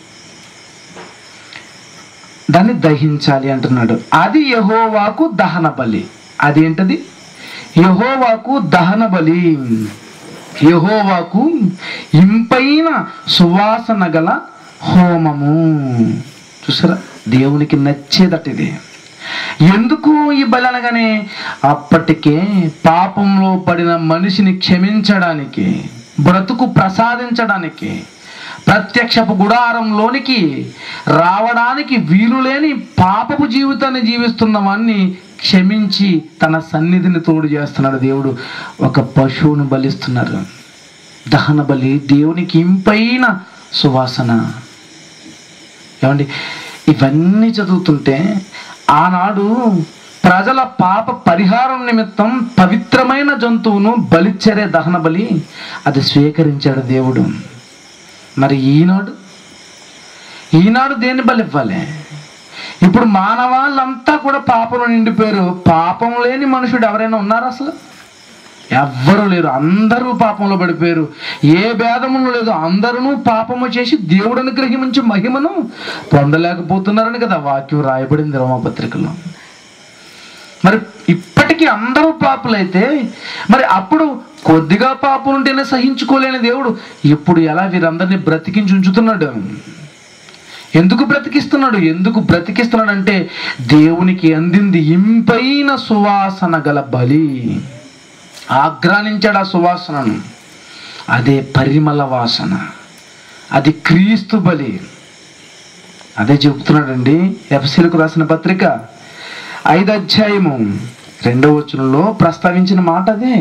దాన్ని దహించాలి అంటున్నాడు అది యహోవాకు దహన బలి అదేంటది యహోవాకు దహన బలి యహోవాకు ఇంపైన సువాసన గల హోమము చూసారా దేవునికి నచ్చేదట ఇది ఎందుకు ఈ బలి అనగానే అప్పటికే పాపంలో పడిన మనిషిని క్షమించడానికి బ్రతుకు ప్రసాదించడానికి ప్రత్యక్షపు గుడారంలోనికి రావడానికి వీలు లేని పాపపు జీవితాన్ని జీవిస్తున్న వాడిని క్షమించి తన సన్నిధిని తోడు చేస్తున్నాడు దేవుడు ఒక పశువును బలిస్తున్నారు దహన బలి దేవునికి ఇంపైన సువాసన ఏమండి ఇవన్నీ చదువుతుంటే ఆనాడు ప్రజల పాప పరిహారం నిమిత్తం పవిత్రమైన జంతువును బలిచ్చరే దహన బలి అది స్వీకరించాడు దేవుడు మరి ఈనాడు ఈనాడు దేన్ని బలి ఇవ్వాలి ఇప్పుడు మానవాళ్ళంతా కూడా పాపంలో నిండిపోయారు పాపం లేని మనుషుడు ఎవరైనా ఉన్నారు అసలు ఎవ్వరూ లేరు అందరూ పాపంలో పడిపోయారు ఏ భేదమును లేదు అందరూ పాపము చేసి దేవుడు అనుగ్రహించి మహిమను పొందలేకపోతున్నారని కదా వాక్యం రాయబడింది రోమపత్రికలో మరి ఇప్పటికీ అందరూ పాపులైతే మరి అప్పుడు కొద్దిగా పాపం ఉంటేనే సహించుకోలేని దేవుడు ఇప్పుడు ఎలా వీరందరినీ బ్రతికించి ఉంచుతున్నాడు ఎందుకు బ్రతికిస్తున్నాడు ఎందుకు బ్రతికిస్తున్నాడు అంటే దేవునికి అందింది ఇంపైన సువాసన గల బలి ఆగ్రానించాడు ఆ సువాసనను అదే పరిమళ వాసన అది క్రీస్తు బలి అదే చెబుతున్నాడండి ఎఫ్సీలకు రాసిన పత్రిక ఐదు అధ్యాయము రెండవ వచనంలో ప్రస్తావించిన మాట అదే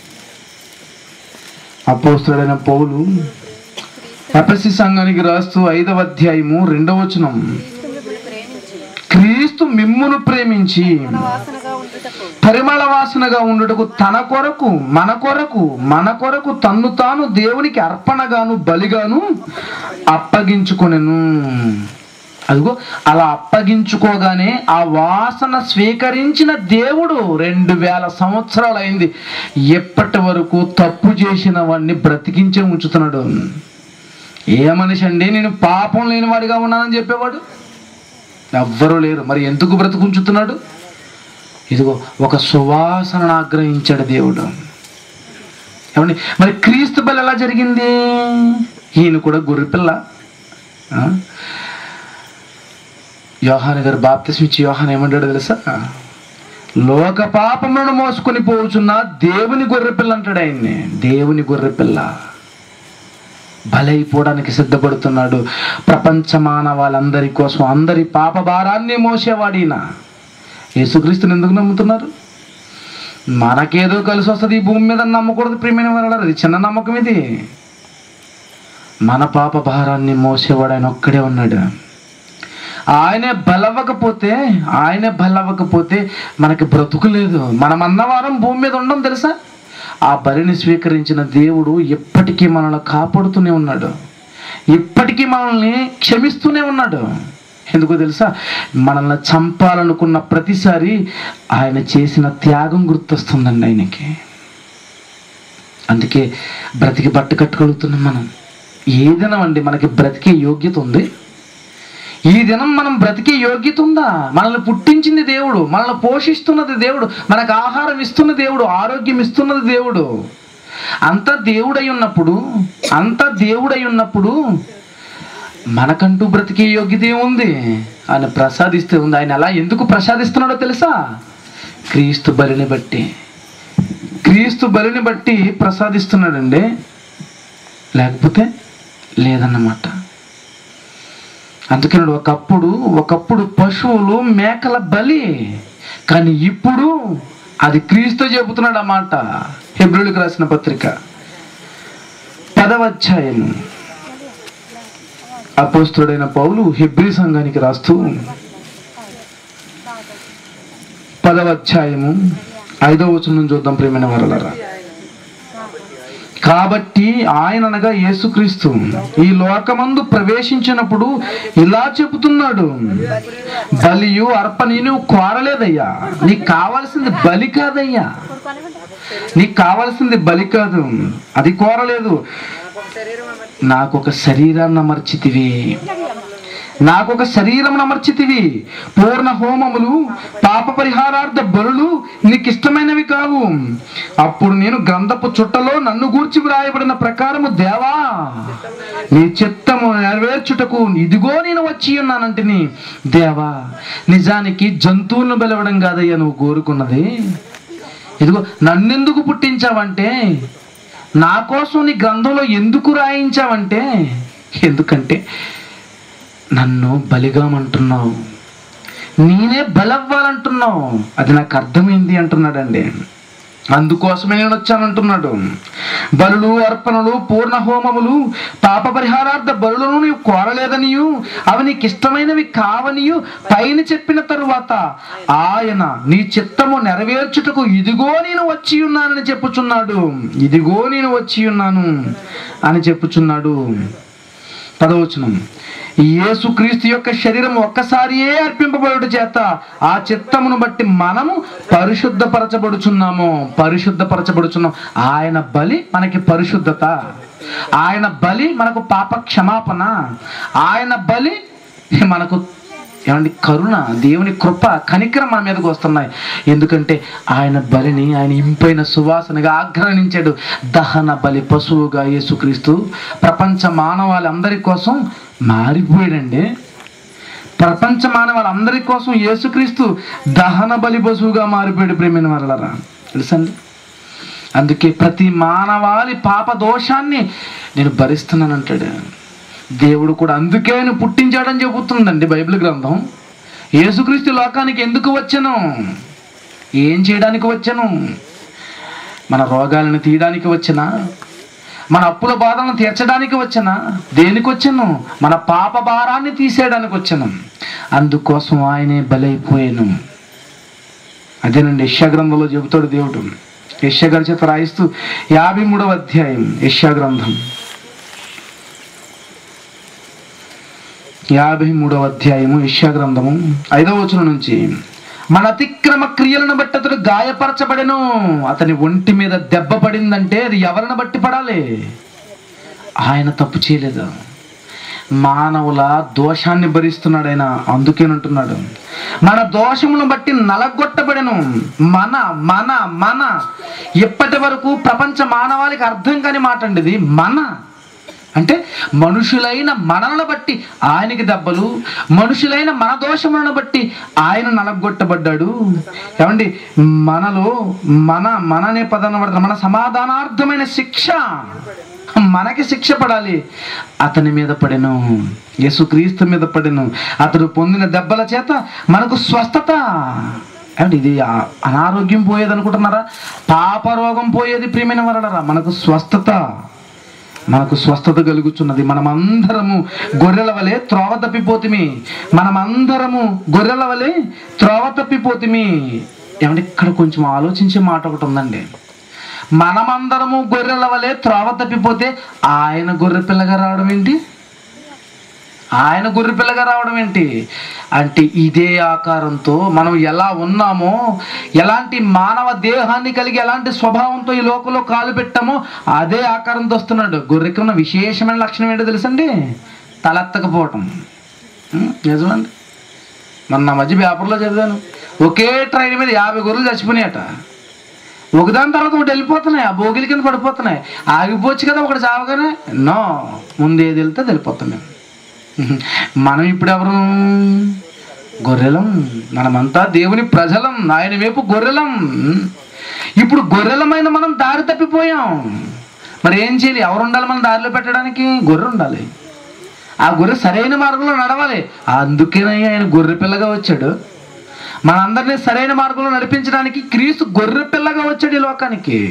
అపోస్తుడైన పౌలు ఎఫ్ఎస్సి సంఘానికి రాస్తూ ఐదవ అధ్యాయము రెండవ వచనం క్రీస్తు మిమ్మును ప్రేమించి వాసనగా ఉండుటకు పరిమళ వాసనగా ఉండుటకు తన కొరకు మన కొరకు మన కొరకు తన్ను తాను దేవునికి అర్పణగాను బలిగాను అప్పగించుకొనెను అదిగో అలా అప్పగించుకోగానే ఆ వాసన స్వీకరించిన దేవుడు రెండు వేల సంవత్సరాలు అయింది ఎప్పటి వరకు తప్పు చేసిన వాడిని బ్రతికించే ఉంచుతున్నాడు ఏ మనిషి అండి నేను పాపం లేనివాడిగా ఉన్నానని చెప్పేవాడు ఎవ్వరూ లేరు మరి ఎందుకు బ్రతుకుంచుతున్నాడు ఇదిగో ఒక సువాసనను ఆగ్రహించాడు దేవుడు ఏమండి మరి క్రీస్తు బలి ఎలా జరిగింది ఈయన కూడా గొర్రెపిల్ల ఆ? యోహాన్ గారు బాప్తిస్మ ఇచ్చి యోహాన్ ఏమంటాడు తెలుసా లోక పాపములను మోసుకొని పోవుచున్న దేవుని గొర్రెపిల్ల అంటాడు ఆయన్ని దేవుని గొర్రెపిల్ల బలైపోవడానికి సిద్ధపడుతున్నాడు ప్రపంచ మానవాళ్ళందరి కోసం అందరి పాప భారాన్ని మోసేవాడిన యేసుక్రీస్తుని ఎందుకు నమ్ముతున్నారు మనకేదో కలిసి వస్తుంది ఈ భూమి మీద నమ్మకూడదు ప్రియమైన వాళ్ళ అది చిన్న నమ్మకం ఇది మన పాప భారాన్ని మోసేవాడు ఆయన ఒక్కడే ఉన్నాడు ఆయనే బలవ్వకపోతే ఆయనే బలవ్వకపోతే మనకి బ్రతుకు లేదు మనం అన్నవారం భూమి మీద ఉండం తెలుసా ఆ బలిని స్వీకరించిన దేవుడు ఎప్పటికీ మనల్ని కాపాడుతూనే ఉన్నాడు ఇప్పటికీ మనల్ని క్షమిస్తూనే ఉన్నాడు ఎందుకో తెలుసా మనల్ని చంపాలనుకున్న ప్రతిసారి ఆయన చేసిన త్యాగం గుర్తొస్తుందండి ఆయనకి అందుకే బ్రతికి బట్ట కట్టుగలుగుతున్నాం మనం ఏ దినం అండి మనకి బ్రతికే యోగ్యత ఉంది ఈ దినం మనం బ్రతికే యోగ్యత ఉందా మనల్ని పుట్టించింది దేవుడు మనల్ని పోషిస్తున్నది దేవుడు మనకు ఆహారం ఇస్తున్న దేవుడు ఆరోగ్యం ఇస్తున్నది దేవుడు అంత దేవుడై ఉన్నప్పుడు అంత దేవుడై ఉన్నప్పుడు మనకంటూ బ్రతికే యోగ్యత ఏముంది ఆయన ప్రసాదిస్తే ఉంది ఆయన అలా ఎందుకు ప్రసాదిస్తున్నాడో తెలుసా క్రీస్తు బలిని బట్టి క్రీస్తు బలిని బట్టి ప్రసాదిస్తున్నాడండి లేకపోతే లేదన్నమాట అందుకని ఒకప్పుడు ఒకప్పుడు పశువులు మేకల బలి కానీ ఇప్పుడు అది క్రీస్తు చెబుతున్నాడు అన్నమాట హెబ్రిలకు రాసిన పత్రిక పదవ అధ్యాయం అపోస్తుడైన పౌలు హెబ్రి సంఘానికి రాస్తూ పదవ అధ్యాయము ఐదవ వచనం చూద్దాం ప్రేమైన వరలరా కాబట్టి ఆయన అనగా యేసుక్రీస్తు ఈ లోకమందు ప్రవేశించినప్పుడు ఇలా చెబుతున్నాడు బలియు అర్పణి నువ్వు కోరలేదయ్యా నీకు కావాల్సింది బలి కాదయ్యా నీకు కావాల్సింది బలి కాదు అది కోరలేదు నాకు ఒక శరీరాన్ని అమర్చితివి నాకు ఒక శరీరం అమర్చితివి పూర్ణ హోమములు పాప పరిహారార్థ బలులు నీకు ఇష్టమైనవి కావు అప్పుడు నేను గ్రంథపు చుట్టలో నన్ను గూర్చి వ్రాయబడిన ప్రకారము దేవా నీ చిత్తము నెరవేర్చుటకు ఇదిగో నేను వచ్చి ఉన్నానంటిని దేవా నిజానికి జంతువులను బలవడం కాదయ్యా నువ్వు కోరుకున్నది ఇదిగో నన్నెందుకు పుట్టించావంటే నా కోసం నీ గ్రంథంలో ఎందుకు రాయించావంటే ఎందుకంటే నన్ను బలిగామంటున్నావు నేనే బలవ్వాలంటున్నావు అది నాకు అర్థమైంది అంటున్నాడండి అందుకోసమే నేను వచ్చానంటున్నాడు బలులు అర్పణలు పూర్ణ హోమములు పాప పరిహారార్థ బలులను నీవు కోరలేదనియు అవి నీకు ఇష్టమైనవి కావనియు పైన చెప్పిన తరువాత ఆయన నీ చిత్తము నెరవేర్చుటకు ఇదిగో నేను వచ్చి ఉన్నానని చెప్పుచున్నాడు ఇదిగో నేను వచ్చి ఉన్నాను అని చెప్పుచున్నాడు పదవచనం యేసుక్రీస్తు యొక్క శరీరం ఒక్కసారియే అర్పింపబడుట చేత ఆ చిత్తమును బట్టి మనము పరిశుద్ధపరచబడుచున్నాము పరిశుద్ధపరచబడుచున్నాం ఆయన బలి మనకి పరిశుద్ధత ఆయన బలి మనకు పాప క్షమాపణ ఆయన బలి మనకు ఏమండి కరుణ దేవుని కృప కనికరం మన మీదకి వస్తున్నాయి ఎందుకంటే ఆయన బలిని ఆయన ఇంపైన సువాసనగా ఆగ్రహించాడు దహన బలి పశువుగా యేసుక్రీస్తు ప్రపంచ మానవాళి కోసం మారిపోయాడండి ప్రపంచ మానవాళ్ళందరి కోసం యేసుక్రీస్తు దహన బలి పశువుగా మారిపోయాడు ప్రేమైన వాళ్ళరా తెలుసండి అందుకే ప్రతి మానవాళి పాప దోషాన్ని నేను భరిస్తున్నానంటాడు దేవుడు కూడా అందుకే ఆయన పుట్టించాడని చెబుతుందండి బైబిల్ గ్రంథం యేసుక్రీస్తు లోకానికి ఎందుకు వచ్చాను ఏం చేయడానికి వచ్చాను మన రోగాలను తీయడానికి వచ్చినా మన అప్పుల బాధలను తీర్చడానికి వచ్చానా దేనికి వచ్చాను మన పాప భారాన్ని తీసేయడానికి వచ్చాను అందుకోసం ఆయనే బలైపోయాను అదేనండి యశ్యా గ్రంథంలో చెబుతాడు దేవుడు యశ్యా గారి చేత రాయిస్తూ యాభై మూడవ అధ్యాయం యశ్యా గ్రంథం యాభై మూడవ అధ్యాయము యశ్యా గ్రంథము ఐదవ వచనం నుంచి మన అతిక్రమ క్రియలను బట్టి అతడు గాయపరచబడెను అతని ఒంటి మీద దెబ్బ పడిందంటే అది ఎవరిని బట్టి పడాలి ఆయన తప్పు చేయలేదు మానవుల దోషాన్ని భరిస్తున్నాడు ఆయన అందుకేనంటున్నాడు మన దోషమును బట్టి నలగొట్టబడెను మన మన మన ఇప్పటి వరకు ప్రపంచ మానవాళికి అర్థం కాని మాట అండి ఇది మన అంటే మనుషులైన మనలను బట్టి ఆయనకి దెబ్బలు మనుషులైన మన దోషములను బట్టి ఆయన నలగొట్టబడ్డాడు ఏమండి మనలో మన మన అనే పదాన్ని వాడతారు మన సమాధానార్థమైన శిక్ష మనకి శిక్ష పడాలి అతని మీద పడెను యేసుక్రీస్తు మీద పడెను అతడు పొందిన దెబ్బల చేత మనకు స్వస్థత ఏమండి ఇది ఆ- అనారోగ్యం పోయేది అనుకుంటున్నారా పాప రోగం పోయేది ప్రియమైన వరడరా మనకు స్వస్థత మనకు స్వస్థత కలుగుతున్నది మనమందరము గొర్రెల వలె త్రోవ తప్పిపోతిమి మనమందరము గొర్రెల వలె త్రోవ తప్పిపోతిమి ఏమంటే ఇక్కడ కొంచెం ఆలోచించే మాట ఒకటి ఉందండి మనమందరము గొర్రెల వలె త్రోవ తప్పిపోతే ఆయన గొర్రె పిల్లగా రావడం ఏంటి ఆయన గొర్రె పిల్లగా రావడం ఏంటి అంటే ఇదే ఆకారంతో మనం ఎలా ఉన్నామో ఎలాంటి మానవ దేహాన్ని కలిగి ఎలాంటి స్వభావంతో ఈ లోకంలో కాలు పెట్టామో అదే ఆకారంతో వస్తున్నాడు గొర్రెకి ఉన్న విశేషమైన లక్షణం ఏంటో తెలుసండి తలెత్తకపోవటం ఉం, నిజమండి మన నా మధ్య పేపర్లో చదివాను ఒకే ట్రైన్ మీద యాభై గొర్రెలు చచ్చిపోయినాయట ఒకదాని తర్వాత ఒకటి వెళ్ళిపోతున్నాయి ఆ భోగిల కింద పడిపోతున్నాయి ఆగిపోవచ్చు కదా ఒకటి చావగానే నో ముందు ఏది వెళ్తే వెళ్ళిపోతున్నాం మనం ఇప్పుడు ఎవరు గొర్రెలం మనమంతా దేవుని ప్రజలం ఆయన వైపు గొర్రెలం ఇప్పుడు గొర్రెలమైన మనం దారి తప్పిపోయాం మరి ఏం చేయాలి ఎవరు ఉండాలి మనం దారిలో పెట్టడానికి గొర్రె ఉండాలి ఆ గొర్రె సరైన మార్గంలో నడవాలి అందుకేనే ఆయన గొర్రె పిల్లగా వచ్చాడు మనందరినీ సరైన మార్గంలో నడిపించడానికి క్రీస్తు గొర్రె పిల్లగా వచ్చాడు ఈ లోకానికి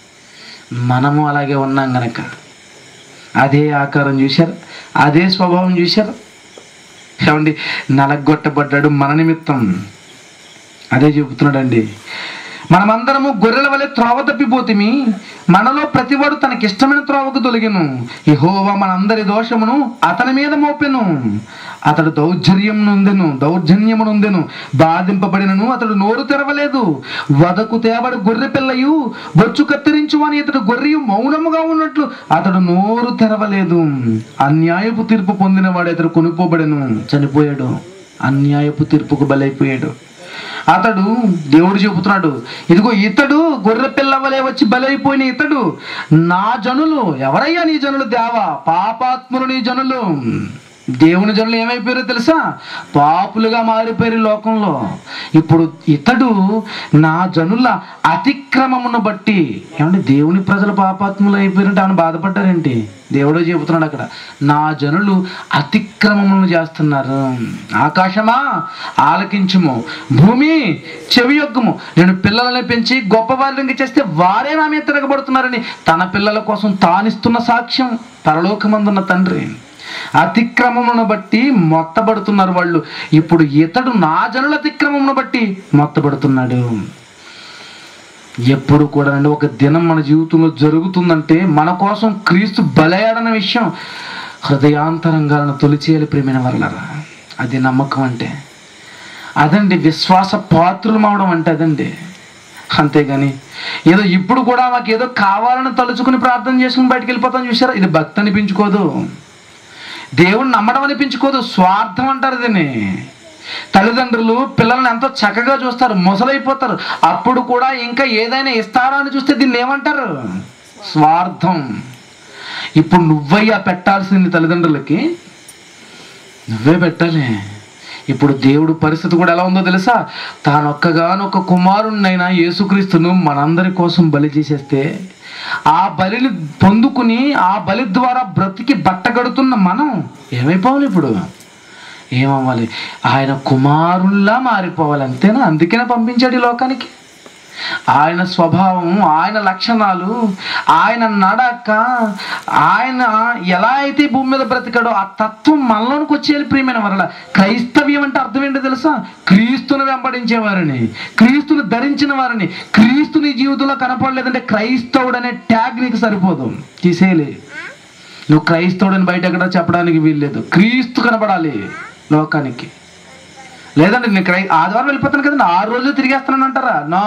మనము అలాగే ఉన్నాం గనక అదే ఆకారం చూశారు అదే స్వభావం చూశారు ఏమండి నలగొట్టబడ్డాడు మన నిమిత్తం అదే చెబుతున్నాడండి మనమందరము గొర్రెల వలె త్రోవ తప్పిపోతిమి మనలో ప్రతివాడు తనకిష్టమైన త్రోవకు తొలగిను యెహోవా మనందరి దోషమును అతని మీద మోపెను అతడు దౌర్జన్యం నొందెను దౌర్జన్యము నొందెను బాధింపబడినను అతడు నోరు తెరవలేదు వదకు తేబడి గొర్రె పిల్లయు బొచ్చు కత్తిరించు అని ఇతడు గొర్రెయు మౌనముగా ఉన్నట్లు అతడు నోరు తెరవలేదు అన్యాయపు తీర్పు పొందినవాడు ఇతడు కొనుక్కోబడెను చనిపోయాడు అన్యాయపు తీర్పుకు బలైపోయాడు అతడు దేవుడు చెబుతున్నాడు ఇదిగో ఇతడు గొర్రె పిల్ల వలె వచ్చి బలైపోయిన ఇతడు నా జనులు ఎవరయ్యా నీ జనులు దేవా పాపాత్ములు నీ జనులు దేవుని జనులు ఏమైపోయారో తెలుసా పాపులుగా మారిపోయారు ఈ లోకంలో ఇప్పుడు ఇతడు నా జనుల అతిక్రమమును బట్టి ఏమంటే దేవుని ప్రజలు పాపాత్ములు అయిపోయారంటే ఆయన బాధపడ్డారేంటి దేవుడే చెబుతున్నాడు అక్కడ నా జనులు అతిక్రమములను చేస్తున్నారు ఆకాశమా ఆలకించుము భూమి చెవి యొక్కము నేను పిల్లలని పెంచి గొప్ప వారిని చేస్తే వారే నా మీద తిరగబడుతున్నారని తన పిల్లల కోసం తానిస్తున్న సాక్ష్యం పరలోకమందున్న తండ్రి అతిక్రమమును బట్టి మొత్తబడుతున్నారు వాళ్ళు ఇప్పుడు ఇతడు నా జనుల అతిక్రమమును బట్టి మొత్తబడుతున్నాడు ఎప్పుడు కూడా అండి ఒక దినం మన జీవితంలో జరుగుతుందంటే మన కోసం క్రీస్తు బలయాడన్న విషయం హృదయాంతరంగాలను తొలిచేయాలి ప్రేమైన వరలరా అది నమ్మకం అంటే అదండి విశ్వాస పాత్రులు అవడం అంటే అదండి అంతేగాని ఏదో ఇప్పుడు కూడా మాకు ఏదో కావాలని తలుచుకుని ప్రార్థన చేసుకుని బయటికి వెళ్ళిపోతాం చూసారా ఇది భక్తి అనిపించుకోదు దేవుణ్ణి నమ్మడం అనిపించుకోదు స్వార్థం అంటారు దీన్ని తల్లిదండ్రులు పిల్లల్ని ఎంతో చక్కగా చూస్తారు ముసలైపోతారు అప్పుడు కూడా ఇంకా ఏదైనా ఇస్తారా అని చూస్తే దీన్ని ఏమంటారు స్వార్థం ఇప్పుడు నువ్వయ్యా పెట్టాల్సింది తల్లిదండ్రులకి నువ్వే పెట్టాలి ఇప్పుడు దేవుడు పరిస్థితి కూడా ఎలా ఉందో తెలుసా తానొక్కగానొక్క కుమారుణ్ణైనా యేసుక్రీస్తును మనందరి కోసం బలి చేసేస్తే ఆ బలిని పొందుకుని ఆ బలి ద్వారా బ్రతికి బట్టగడుతున్న మనం ఏమైపోవాలి ఇప్పుడు ఏమవ్వాలి ఆయన కుమారుల్లా మారిపోవాలి అంతేనా అందుకనే పంపించాడు ఈ లోకానికి ఆయన స్వభావం ఆయన లక్షణాలు ఆయన నడక ఆయన ఎలా అయితే ఈ భూమి మీద బ్రతికాడో ఆ తత్వం మనలోనికి వచ్చేయాలి ప్రియమైన వరల క్రైస్తవ్యం అంటే అర్థం ఏంటో తెలుసా క్రీస్తుని వెంబడించే వారిని క్రీస్తుని ధరించిన వారిని క్రీస్తుని జీవితంలో కనపడలేదంటే క్రైస్తవుడు అనే ట్యాగ్ నీకు సరిపోదు తీసేయాలి నువ్వు క్రైస్తవుడని బయట ఎక్కడ చెప్పడానికి వీల్లేదు క్రీస్తు కనపడాలి లోకానికి లేదండి నేను క్రై ఆదివారం వెళ్ళిపోతాను కదండి ఆరు రోజులు తిరిగేస్తున్నాను అంటారా నో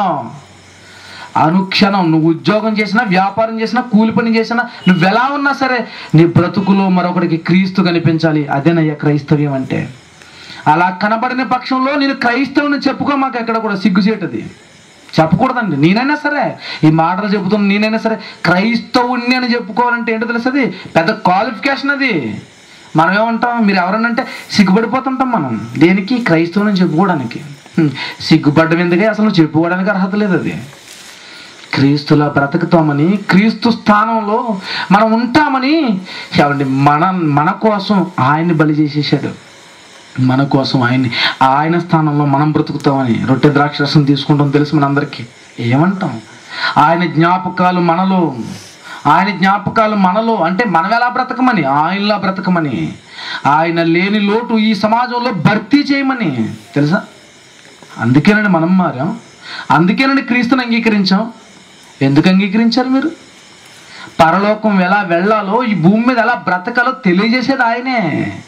అనుక్షణం నువ్వు ఉద్యోగం చేసినా వ్యాపారం చేసినా కూలి పని చేసినా నువ్వు ఎలా ఉన్నా సరే నీ బ్రతుకులో మరొకడికి క్రీస్తు కనిపించాలి అదేనయ్యా క్రైస్తవ్యం అంటే అలా కనబడిన పక్షంలో నేను క్రైస్తవుని చెప్పుకో మాకు ఎక్కడ కూడా సిగ్గుచేటది చెప్పకూడదండి నేనైనా సరే ఈ మాటలు చెబుతున్న నేనైనా సరే క్రైస్తవుణ్ణి అని చెప్పుకోవాలంటే ఏంటో తెలుస్తుంది పెద్ద క్వాలిఫికేషన్ అది మనం ఏమంటాం మీరు ఎవరనంటే సిగ్గుపడిపోతుంటాం మనం దేనికి క్రైస్తవుని చెప్పుకోవడానికి హ్మ్. సిగ్గుపడ్డం ఎందుకే అసలు చెప్పుకోవడానికి అర్హత లేదు అది క్రీస్తులా బ్రతుకుతామని క్రీస్తు స్థానంలో మనం ఉంటామని ఏమండి మన మన కోసం ఆయన్ని బలి చేసేసాడు మన కోసం ఆయన్ని ఆయన స్థానంలో మనం బ్రతుకుతామని రొట్టె ద్రాక్షరసం తీసుకుంటాం తెలుసు మనందరికీ ఏమంటాం ఆయన జ్ఞాపకాలు మనలో ఆయన జ్ఞాపకాలు మనలో అంటే మనం ఎలా బ్రతకమని ఆయనలా బ్రతకమని ఆయన లేని లోటు ఈ సమాజంలో భర్తీ చేయమని తెలుసా అందుకేనండి మనం మారాం అందుకేనండి క్రీస్తుని అంగీకరించాం ఎందుకు అంగీకరించారు మీరు పరలోకం ఎలా వెళ్ళాలో ఈ భూమి మీద ఎలా బ్రతకాలో తెలియజేసేది ఆయనే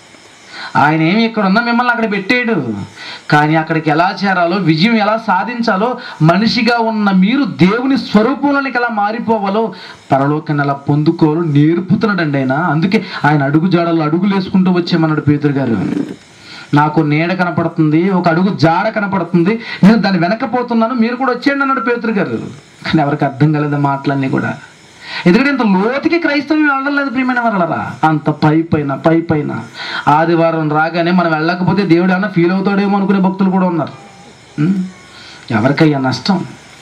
ఆయన ఏమి ఇక్కడ ఉన్న మిమ్మల్ని అక్కడ పెట్టాడు కానీ అక్కడికి ఎలా చేరాలో విజయం ఎలా సాధించాలో మనిషిగా ఉన్న మీరు దేవుని స్వరూపంలోనికి ఎలా మారిపోవాలో పరలోకాన్ని ఎలా పొందుకోవాలో నేర్పుతున్నాడండి ఆయన అందుకే ఆయన అడుగు జాడలు అడుగులు వేసుకుంటూ వచ్చేమన్నాడు పేతురు గారు నాకు నీడ కనపడుతుంది ఒక అడుగు జాడ కనపడుతుంది నేను దాన్ని వెనకపోతున్నాను మీరు కూడా వచ్చేయండి అన్నాడు పేతురు గారు కానీ ఎవరికి అర్థం కాలేదు ఆ మాటలన్నీ కూడా ఎందుకంటే ఇంత లోతుకి క్రైస్తవం వెళ్ళడం లేదు ప్రియమైన వాళ్ళరా అంత పై పైన పై పైన ఆదివారం రాగానే మనం వెళ్ళకపోతే దేవుడు ఏమైనా ఫీల్ అవుతాడేమో అనుకునే భక్తులు కూడా ఉన్నారు ఉం? ఎవరికయ్యా నష్టం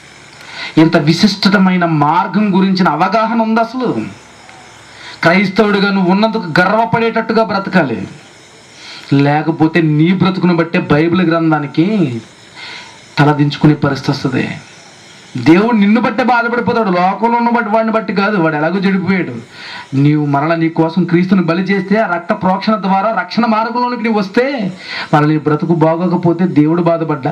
ఇంత విశిష్టమైన మార్గం గురించిన అవగాహన ఉంది అసలు క్రైస్తవుడిగా నువ్వు ఉన్నందుకు గర్వపడేటట్టుగా బ్రతకాలి లేకపోతే నీ బ్రతుకును బట్టే బైబిల్ గ్రంథానికి తలదించుకునే పరిస్థితి వస్తుంది దేవుడు నిన్ను బట్టే బాధపడిపోతాడు లోకంలో ఉన్న బట్టి వాడిని బట్టి కాదు వాడు ఎలాగో చెడిపోయాడు నీవు మరల నీ కోసం క్రీస్తుని బలి చేస్తే ఆ రక్త ప్రోక్షణ ద్వారా రక్షణ మార్గంలోనికి నీవు వస్తే మరల నీ బ్రతుకు బాగోకపోతే దేవుడు బాధపడ్డా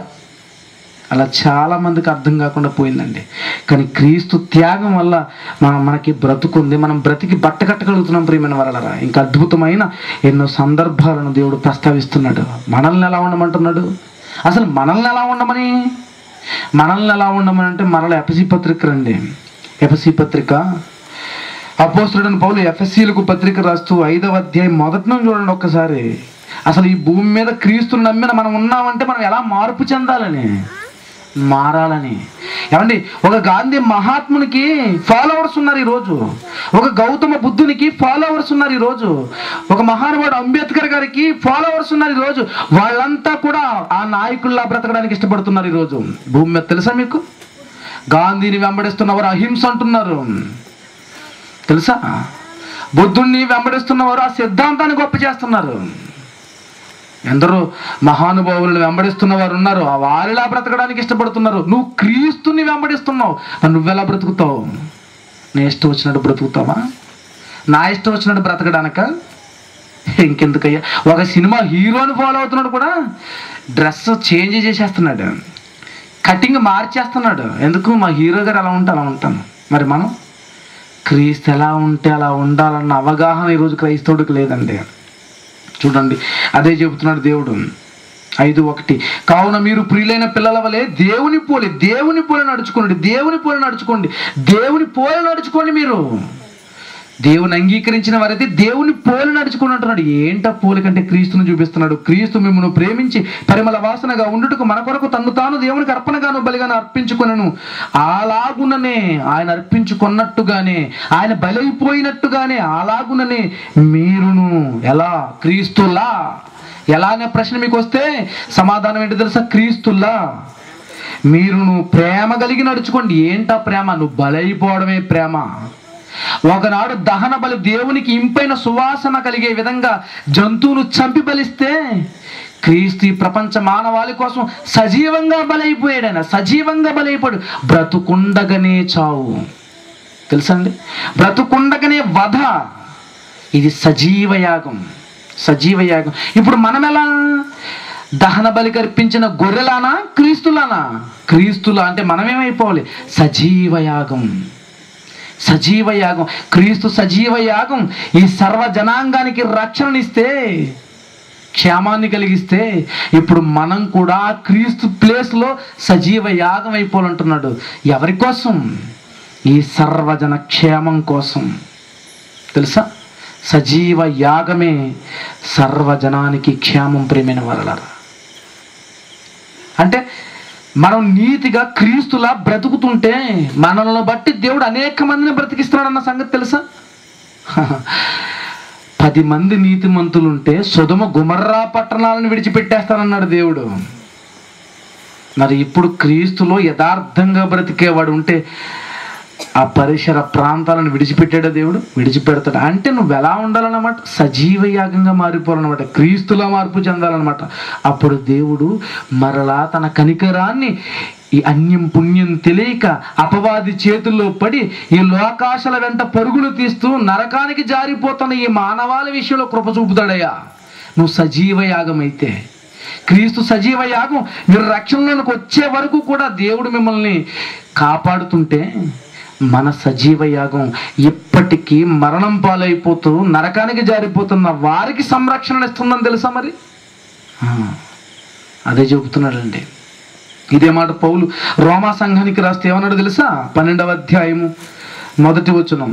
అలా చాలా మందికి అర్థం కాకుండా పోయిందండి కానీ క్రీస్తు త్యాగం వల్ల మన మనకి బ్రతుకుంది మనం బ్రతికి బట్ట కట్టగలుగుతున్నాం ప్రియమైన వరలరా ఇంకా అద్భుతమైన ఎన్నో సందర్భాలను దేవుడు ప్రస్తావిస్తున్నాడు మనల్ని ఎలా ఉండమంటున్నాడు అసలు మనల్ని ఎలా ఉండమని మనల్ని ఎలా ఉండమని అంటే మరల ఎఫసి పత్రిక రండి ఎఫసి పత్రిక అపోస్తుడని పౌలు ఎఫ్ఎస్సీలకు పత్రిక రాస్తూ ఐదవ అధ్యాయం మొదటి నుంచి చూడండి ఒక్కసారి అసలు ఈ భూమి మీద క్రీస్తుని నమ్మిన మనం ఉన్నామంటే మనం ఎలా మార్పు చెందాలని మారాలని ఏమండి ఒక గాంధీ మహాత్మునికి ఫాలోవర్స్ ఉన్నారు ఈరోజు ఒక గౌతమ బుద్ధునికి ఫాలోవర్స్ ఉన్నారు ఈరోజు ఒక మహానుభావుడు అంబేద్కర్ గారికి ఫాలోవర్స్ ఉన్నారు ఈరోజు వాళ్ళంతా కూడా ఆ నాయకుల్లా బ్రతకడానికి ఇష్టపడుతున్నారు ఈరోజు భూమి మీద తెలుసా మీకు గాంధీని వెంబడిస్తున్నవారు అహింస అంటున్నారు తెలుసా బుద్ధుణ్ణి వెంబడిస్తున్నవారు ఆ సిద్ధాంతాన్ని గొప్ప చేస్తున్నారు ఎందరో మహానుభావులను వెంబడిస్తున్న వారు ఉన్నారు ఆ వారిలా బ్రతకడానికి ఇష్టపడుతున్నారు నువ్వు క్రీస్తుని వెంబడిస్తున్నావు మరి నువ్వెలా బ్రతుకుతావు నీ ఇష్టం వచ్చినట్టు బ్రతుకుతావా నా ఇష్టం వచ్చినట్టు బ్రతకడానిక ఇంకెందుకయ్యా ఒక సినిమా హీరోని ఫాలో అవుతున్నాడు కూడా డ్రెస్ చేంజ్ చేసేస్తున్నాడు కటింగ్ మార్చేస్తున్నాడు ఎందుకు మా హీరో గారు అలా ఉంటే అలా ఉంటాను మరి మనం క్రీస్తు ఎలా ఉంటే అలా ఉండాలన్న అవగాహన ఈరోజు క్రైస్తవుడికి లేదండి చూడండి అదే చెబుతున్నాడు దేవుడు ఐదు ఒకటి కావున మీరు ప్రియులైన పిల్లల వలె దేవుని పోలి దేవుని పోలి నడుచుకోండి దేవుని పోలి నడుచుకోండి దేవుని పోలి నడుచుకోండి మీరు దేవుని అంగీకరించిన వారైతే దేవుని పోలి నడుచుకుని అంటున్నాడు ఏంట పోలికంటే క్రీస్తును చూపిస్తున్నాడు క్రీస్తు మిమ్మల్ని ప్రేమించి పరిమళ వాసనగా ఉండుటకు మన కొరకు తన్ను తాను దేవునికి అర్పణగాను బలిగాను అర్పించుకొనను అలాగుననే ఆయన అర్పించుకున్నట్టుగానే ఆయన బలైపోయినట్టుగానే అలాగుననే మీరును ఎలా క్రీస్తులా ఎలా అనే ప్రశ్న మీకు వస్తే సమాధానం ఏంటి తెలుసా క్రీస్తులా మీరును ప్రేమ కలిగి నడుచుకోండి ఏంటా ప్రేమ నువ్వు బలైపోవడమే ప్రేమ ఒకనాడు దహన బలి దేవునికి ఇంపైన సువాసన కలిగే విధంగా జంతువును చంపి బలిస్తే క్రీస్తు ఈ ప్రపంచ మానవాళి కోసం సజీవంగా బలైపోయాడు ఆయన సజీవంగా బలైపోయాడు బ్రతుకుండగనే చావు తెలుసండి బ్రతుకుండగనే వధ ఇది సజీవ యాగం సజీవ యాగం ఇప్పుడు మనం ఎలా దహన బలి కర్పించిన గొర్రెలానా క్రీస్తులానా క్రీస్తులా అంటే మనమేమైపోవాలి సజీవ యాగం సజీవ యాగం క్రీస్తు సజీవ యాగం ఈ సర్వ జనాంగానికి రక్షణనిస్తే క్షేమాన్ని కలిగిస్తే ఇప్పుడు మనం కూడా క్రీస్తు ప్లేస్లో సజీవ యాగం అయిపోవాలంటున్నాడు ఎవరి కోసం ఈ సర్వజన క్షేమం కోసం తెలుసా సజీవ యాగమే సర్వజనానికి క్షేమం ప్రేమైన వరలరా అంటే మనం నీతిగా క్రీస్తులా బ్రతుకుతుంటే మనల్ని బట్టి దేవుడు అనేక మందిని బ్రతికిస్తున్నాడు అన్న సంగతి తెలుసా పది మంది నీతిమంతులుంటే సుధమ గుమర్రా పట్టణాలను విడిచిపెట్టేస్తానన్నాడు దేవుడు మరి ఇప్పుడు క్రీస్తులో యథార్థంగా బ్రతికేవాడు ఉంటే ఆ పరిసర ప్రాంతాలను విడిచిపెట్టాడా దేవుడు విడిచిపెడతాడు అంటే నువ్వు ఎలా ఉండాలన్నమాట సజీవ యాగంగా మారిపోవాలన్నమాట క్రీస్తులా మార్పు చెందాలన్నమాట అప్పుడు దేవుడు మరలా తన కనికరాన్ని ఈ అన్యం పుణ్యం తెలియక అపవాది చేతుల్లో పడి ఈ లోకాశల వెంట పరుగులు తీస్తూ నరకానికి జారిపోతున్న ఈ మానవాళి విషయంలో కృప చూపుతాడయ్యా నువ్వు సజీవ యాగం అయితే క్రీస్తు సజీవ యాగం మీరు రక్షణలోనికి వచ్చే వరకు కూడా దేవుడు మిమ్మల్ని కాపాడుతుంటే మన సజీవ యాగం ఇప్పటికీ మరణం పాలైపోతూ నరకానికి జారిపోతున్న వారికి సంరక్షణ ఇస్తుందని తెలుసా మరి ఆ, అదే చెబుతున్నాడండి ఇదే మాట పౌలు రోమా సంఘానికి రాస్తే ఏమన్నాడు తెలుసా పన్నెండవ అధ్యాయము మొదటి వచనం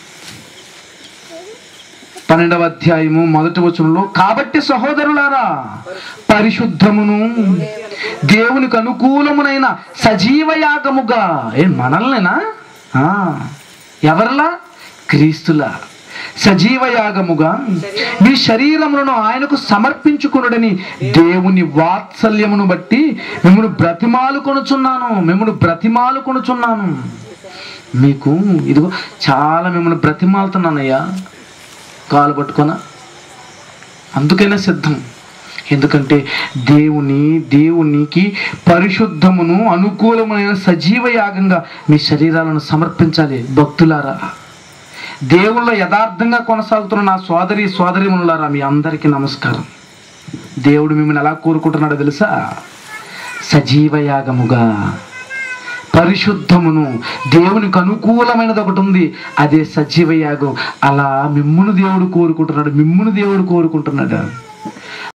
పన్నెండవ అధ్యాయము మొదటి వచనంలో కాబట్టి సహోదరులారా పరిశుద్ధమును దేవునికి అనుకూలమునైన సజీవ యాగముగా ఏ మనల్నేనా ఆ, ఎవరిలా క్రీస్తులా సజీవ యాగముగా మీ శరీరములను ఆయనకు సమర్పించుకునుడని దేవుని వాత్సల్యమును బట్టి మిమ్మల్ని బ్రతిమాలు కొనుచున్నాను మిమ్మల్ని బ్రతిమాలు కొనుచున్నాను మీకు ఇదిగో చాలా మిమ్మల్ని బ్రతిమాలుతున్నానయ్యా కాలు పట్టుకొన అందుకైనా సిద్ధం ఎందుకంటే దేవుని దేవునికి పరిశుద్ధమును అనుకూలమైన సజీవ యాగంగా మీ శరీరాలను సమర్పించాలి భక్తులారా దేవుళ్ళ యథార్థంగా కొనసాగుతున్న నా సోదరి సోదరిమనులారా మీ అందరికీ నమస్కారం దేవుడు మిమ్మల్ని ఎలా కోరుకుంటున్నాడో తెలుసా సజీవ యాగముగా పరిశుద్ధమును దేవునికి అనుకూలమైనది ఒకటి ఉంది అదే సజీవ యాగం అలా మిమ్మును దేవుడు కోరుకుంటున్నాడు మిమ్మును దేవుడు కోరుకుంటున్నాడు